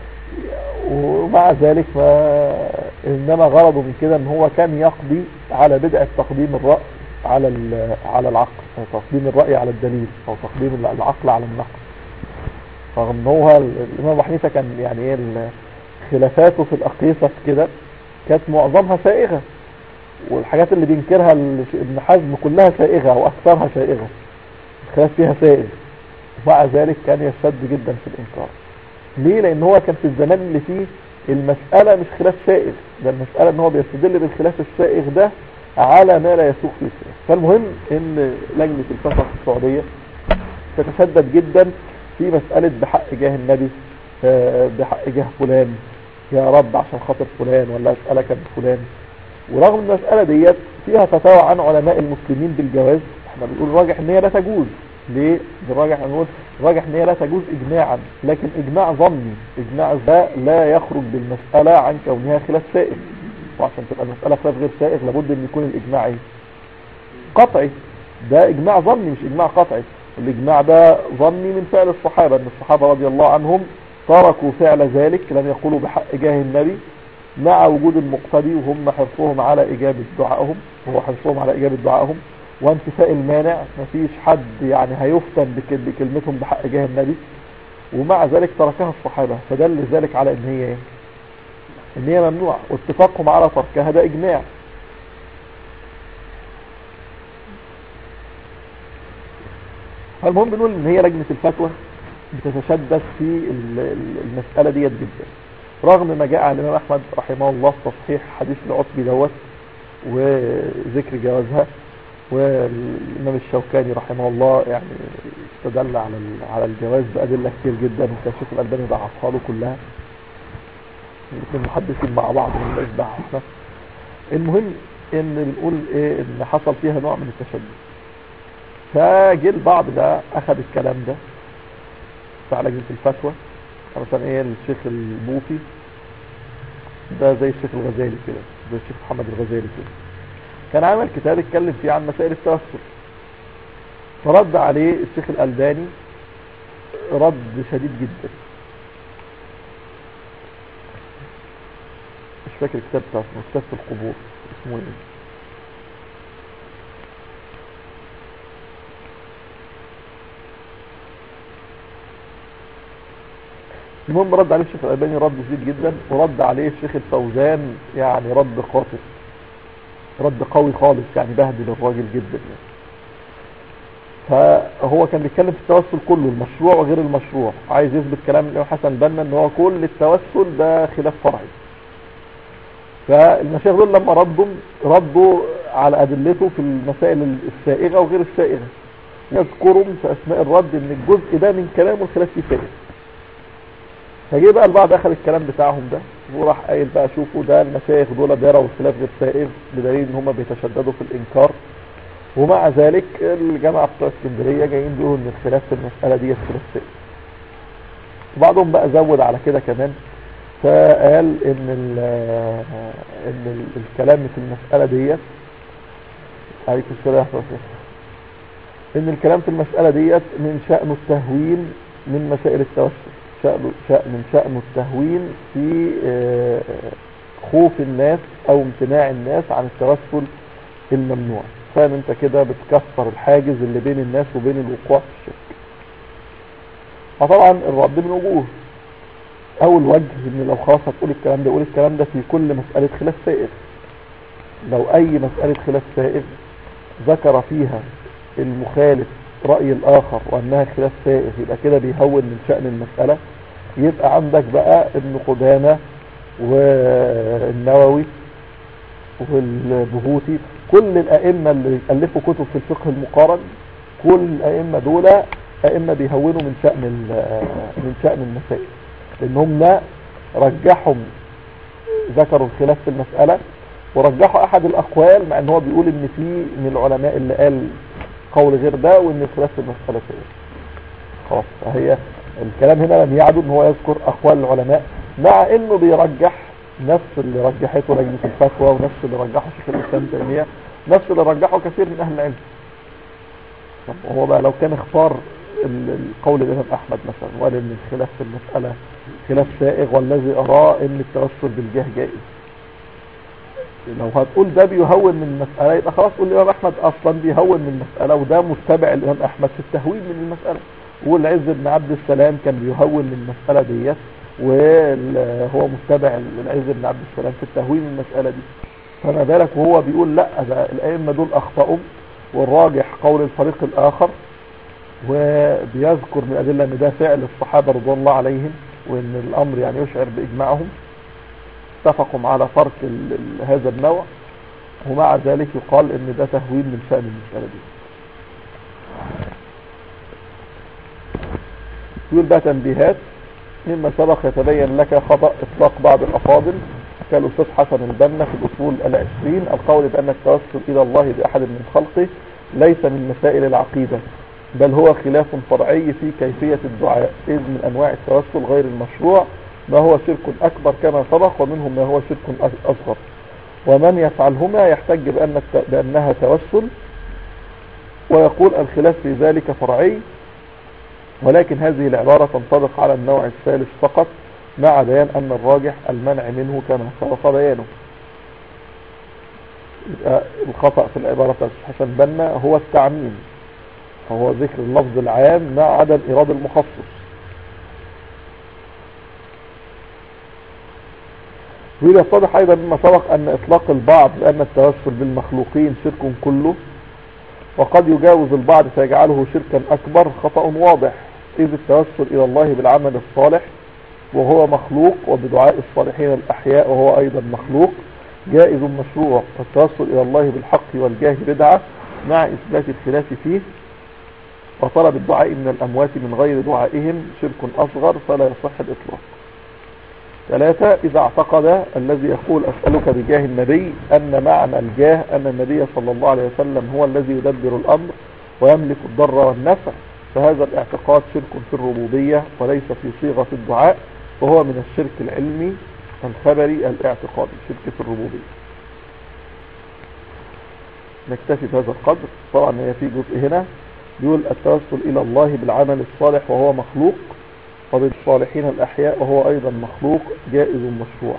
ومع ذلك ما انما غرضه من كده ان هو كان يقضي على بدء تقديم الرأي على على العقل او تقديم الرأي على الدليل او تقديم العقل على النقل رغم ان هو الامام ابو حنيفه كان يعني ايه خلافاته في الاقيسه كده كانت معظمها سائغه والحاجات اللي بينكرها ابن حزم كلها سائغه واكثرها سائغه الخلاف فيها سائغ ومع ذلك كان يشد جدا في الانكار ليه لان هو كان في الزمان اللي فيه المسألة مش خلاف سائغ ده المسألة ان هو بيستدل بالخلاف السائغ ده على ما لا يسوق فيه الخلاف فالمهم ان لجنة الفتح في السعودية تتشدد جدا في مسألة بحق جاه النبي بحق جاه فلان يا رب عشان خاطر فلان ولا اسألك بفلان ورغم المسألة ديت فيها فتاوى عن علماء المسلمين بالجواز احنا بنقول راجح ان هي لا تجوز ليه بالراجح نقول راجح ان هي لا تجوز اجماعا لكن اجماع ظني اجماع ده لا يخرج بالمسألة عن كونها خلاف سائغ وعشان تبقى المسألة خلاف غير سائغ لابد ان يكون الاجماع ايه قطعي ده اجماع ظني مش اجماع قطعي الاجماع ده ظني من فعل الصحابة ان الصحابة رضي الله عنهم تركوا فعل ذلك لم يقولوا بحق جاه النبي مع وجود المقتدي وهم حرصهم على اجابة دعائهم وهو حرصهم على اجابة دعائهم وانتفاء المانع مفيش حد يعني هيفتن بكلمتهم بحق جاه النبي ومع ذلك تركها الصحابة فدل ذلك على ان هي ان هي ممنوعة واتفاقهم على تركها ده اجماع فالمهم بنقول ان هي لجنة الفتوى بتتشدد في ال- ال- المسألة ديت جدا رغم ما جاء عن الامام احمد رحمه الله في تصحيح حديث العتبي دوت وذكر جوازها والامام الشوكاني رحمه الله يعني استدل على ال- على الجواز بادله كتير جدا وكان الشيخ الالباني ضعفها له كلها الاثنين محدثين مع بعض من الاشباع احنا المهم ان بنقول ايه ان حصل فيها نوع من التشدد فجه البعض ده اخذ الكلام ده بتاع لجنه الفتوى مثلا ايه الشيخ البوفي ده زي الشيخ الغزالي كده زي الشيخ محمد الغزالي كده كان عمل كتاب اتكلم فيه عن مسائل التوسل فرد عليه الشيخ الألباني رد شديد جدا مش فاكر الكتاب بتاعه اسمه كتاب في القبور اسمه ايه المهم رد عليه الشيخ الألباني رد شديد جدا ورد عليه الشيخ الفوزان يعني رد قاطع رد قوي خالص يعني بهدل الراجل جدا يعني فهو كان بيتكلم في التوسل كله المشروع وغير المشروع عايز يثبت كلام الامام حسن بنا ان هو كل التوسل ده خلاف فرعي فالمشايخ دول لما ردوا ردوا على ادلته في المسائل السائغه وغير السائغه يذكرهم في اثناء الرد ان الجزء ده من كلامه الخلاف فيه سائغ فجه بقى البعض اخذ الكلام بتاعهم ده وراح قايل بقى شوفوا ده المشايخ دول بيروا الخلاف غير سائغ بدليل ان هم بيتشددوا في الانكار ومع ذلك الجامعة بتوع اسكندرية جايين بيقولوا ان الخلاف في المسألة دي خلاف سائغ وبعضهم بقى زود على كده كمان فقال ان ال ان ال الكلام في المسألة ديت عليكم السلام ورحمة الله ان الكلام في المسألة ديت من شأنه التهوين من مسائل التوسل شأنه شأن من شأنه التهوين في آه، خوف الناس او امتناع الناس عن التوسل الممنوع فاهم انت كده بتكسر الحاجز اللي بين الناس وبين الوقوع في الشرك فطبعا الرد من وجوه اول وجه ان لو خلاص هتقول الكلام ده قول الكلام ده في كل مسألة خلاف سائغ لو اي مسألة خلاف سائغ ذكر فيها المخالف رأي الاخر وانها خلاف سائغ يبقى كده بيهون من شأن المسألة يبقى عندك بقى ابن قدامة والنووي والبهوتي كل الائمة اللي الفوا كتب في الفقه المقارن كل الائمة دول ائمة بيهونوا من شأن ال- من شأن المسائل لانهم لا رجحهم ذكروا الخلاف في المسألة ورجحوا احد الاقوال مع ان هو بيقول ان في من العلماء اللي قال قول غير ده وان الخلاف في المسألة سائر خلاص فهي الكلام هنا لم يعدو ان هو يذكر اقوال العلماء مع انه بيرجح نفس اللي رجحته لجنة الفتوى ونفس اللي رجحه شيخ الاسلام تيمية نفس اللي رجحه كثير من اهل العلم طب هو بقى لو كان اختار ال- القول الامام احمد مثلا وقال ان الخلاف في المسألة خلاف سائغ والذي اراه ان التوسل بالجاه جائز لو هتقول ده بيهون من المسألة يبقى خلاص قول الامام احمد اصلا بيهون من المسألة وده متبع الامام احمد في التهوين من المسألة والعز بن عبد السلام كان بيهون من المسألة ديت وهو متبع العز بن عبد السلام في التهوين من المسألة دي فما بالك وهو بيقول لا ده الائمة دول اخطأوا والراجح قول الفريق الاخر وبيذكر من الادله ان ده فعل الصحابة رضوان الله عليهم وان الامر يعني يشعر باجماعهم اتفقوا على ترك ال- ال- هذا النوع ومع ذلك يقال ان ده تهوين من شأن المسألة دي يقول بقى تنبيهات مما سبق يتبين لك خطأ اطلاق بعض الافاضل كالأستاذ حسن البنا في الأصول العشرين القول بأن التوسل إلى الله بأحد من خلقه ليس من مسائل العقيدة بل هو خلاف فرعي في كيفية الدعاء إذ من أنواع التوسل غير المشروع ما هو شرك أكبر كما سبق ومنهم ما هو شرك أ- أصغر ومن يفعلهما يحتج بأن الت- بأنها توسل ويقول الخلاف في ذلك فرعي ولكن هذه العبارة تنطبق على النوع الثالث فقط مع بيان أن الراجح المنع منه كما سبق بيانه يبقى الخطأ في العبارة بتاعت حسن بنا هو التعميم هو ذكر اللفظ العام مع عدم إيراد المخصص ويتضح أيضا مما سبق أن إطلاق البعض بأن التوسل بالمخلوقين شرك كله وقد يجاوز البعض فيجعله شركا أكبر خطأ واضح إذ التوسل إلى الله بالعمل الصالح وهو مخلوق وبدعاء الصالحين الأحياء وهو أيضا مخلوق جائز مشروع والتوسل إلى الله بالحق والجاه بدعة مع إثبات الخلاف فيه وطلب الدعاء من الأموات من غير دعائهم شرك أصغر فلا يصح الإطلاق ثلاثة إذا اعتقد الذي يقول أسألك بجاه النبي أن معنى الجاه أن النبي صلى الله عليه وسلم هو الذي يدبر الأمر ويملك الضر والنفع فهذا الاعتقاد شرك في الربوبية وليس في صيغة الدعاء وهو من الشرك العلمي الخبري الاعتقادي شرك في الربوبية نكتفي بهذا القدر طبعا هي في جزء هنا بيقول التوسل إلى الله بالعمل الصالح وهو مخلوق وبالصالحين الأحياء وهو أيضا مخلوق جائز مشروع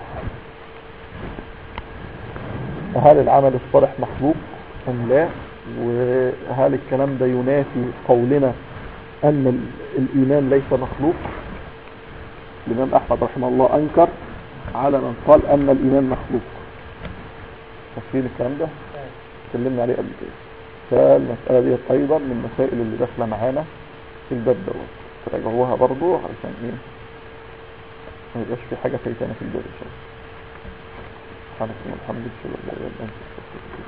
هل العمل الصالح مخلوق أم لا وهل الكلام ده ينافي قولنا أن الإيمان ليس مخلوق الإمام أحمد رحمه الله أنكر على من قال أن الإيمان مخلوق تفسير الكلام ده اتكلمنا عليه قبل كده فالمسألة دي أيضا من المسائل اللي داخلة معانا في الباب دوت تراجعوها برضو علشان ايه ما يبقاش في حاجة فايتانا في الباب ان شاء الله سبحانك اللهم وبحمدك اشهد ان لا اله الا انت استغفرك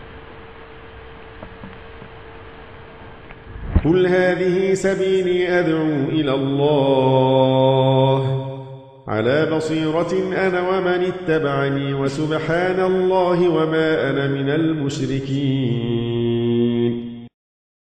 قل هذه سبيلي أدعو إلى الله على بصيرة أنا ومن اتبعني وسبحان الله وما أنا من المشركين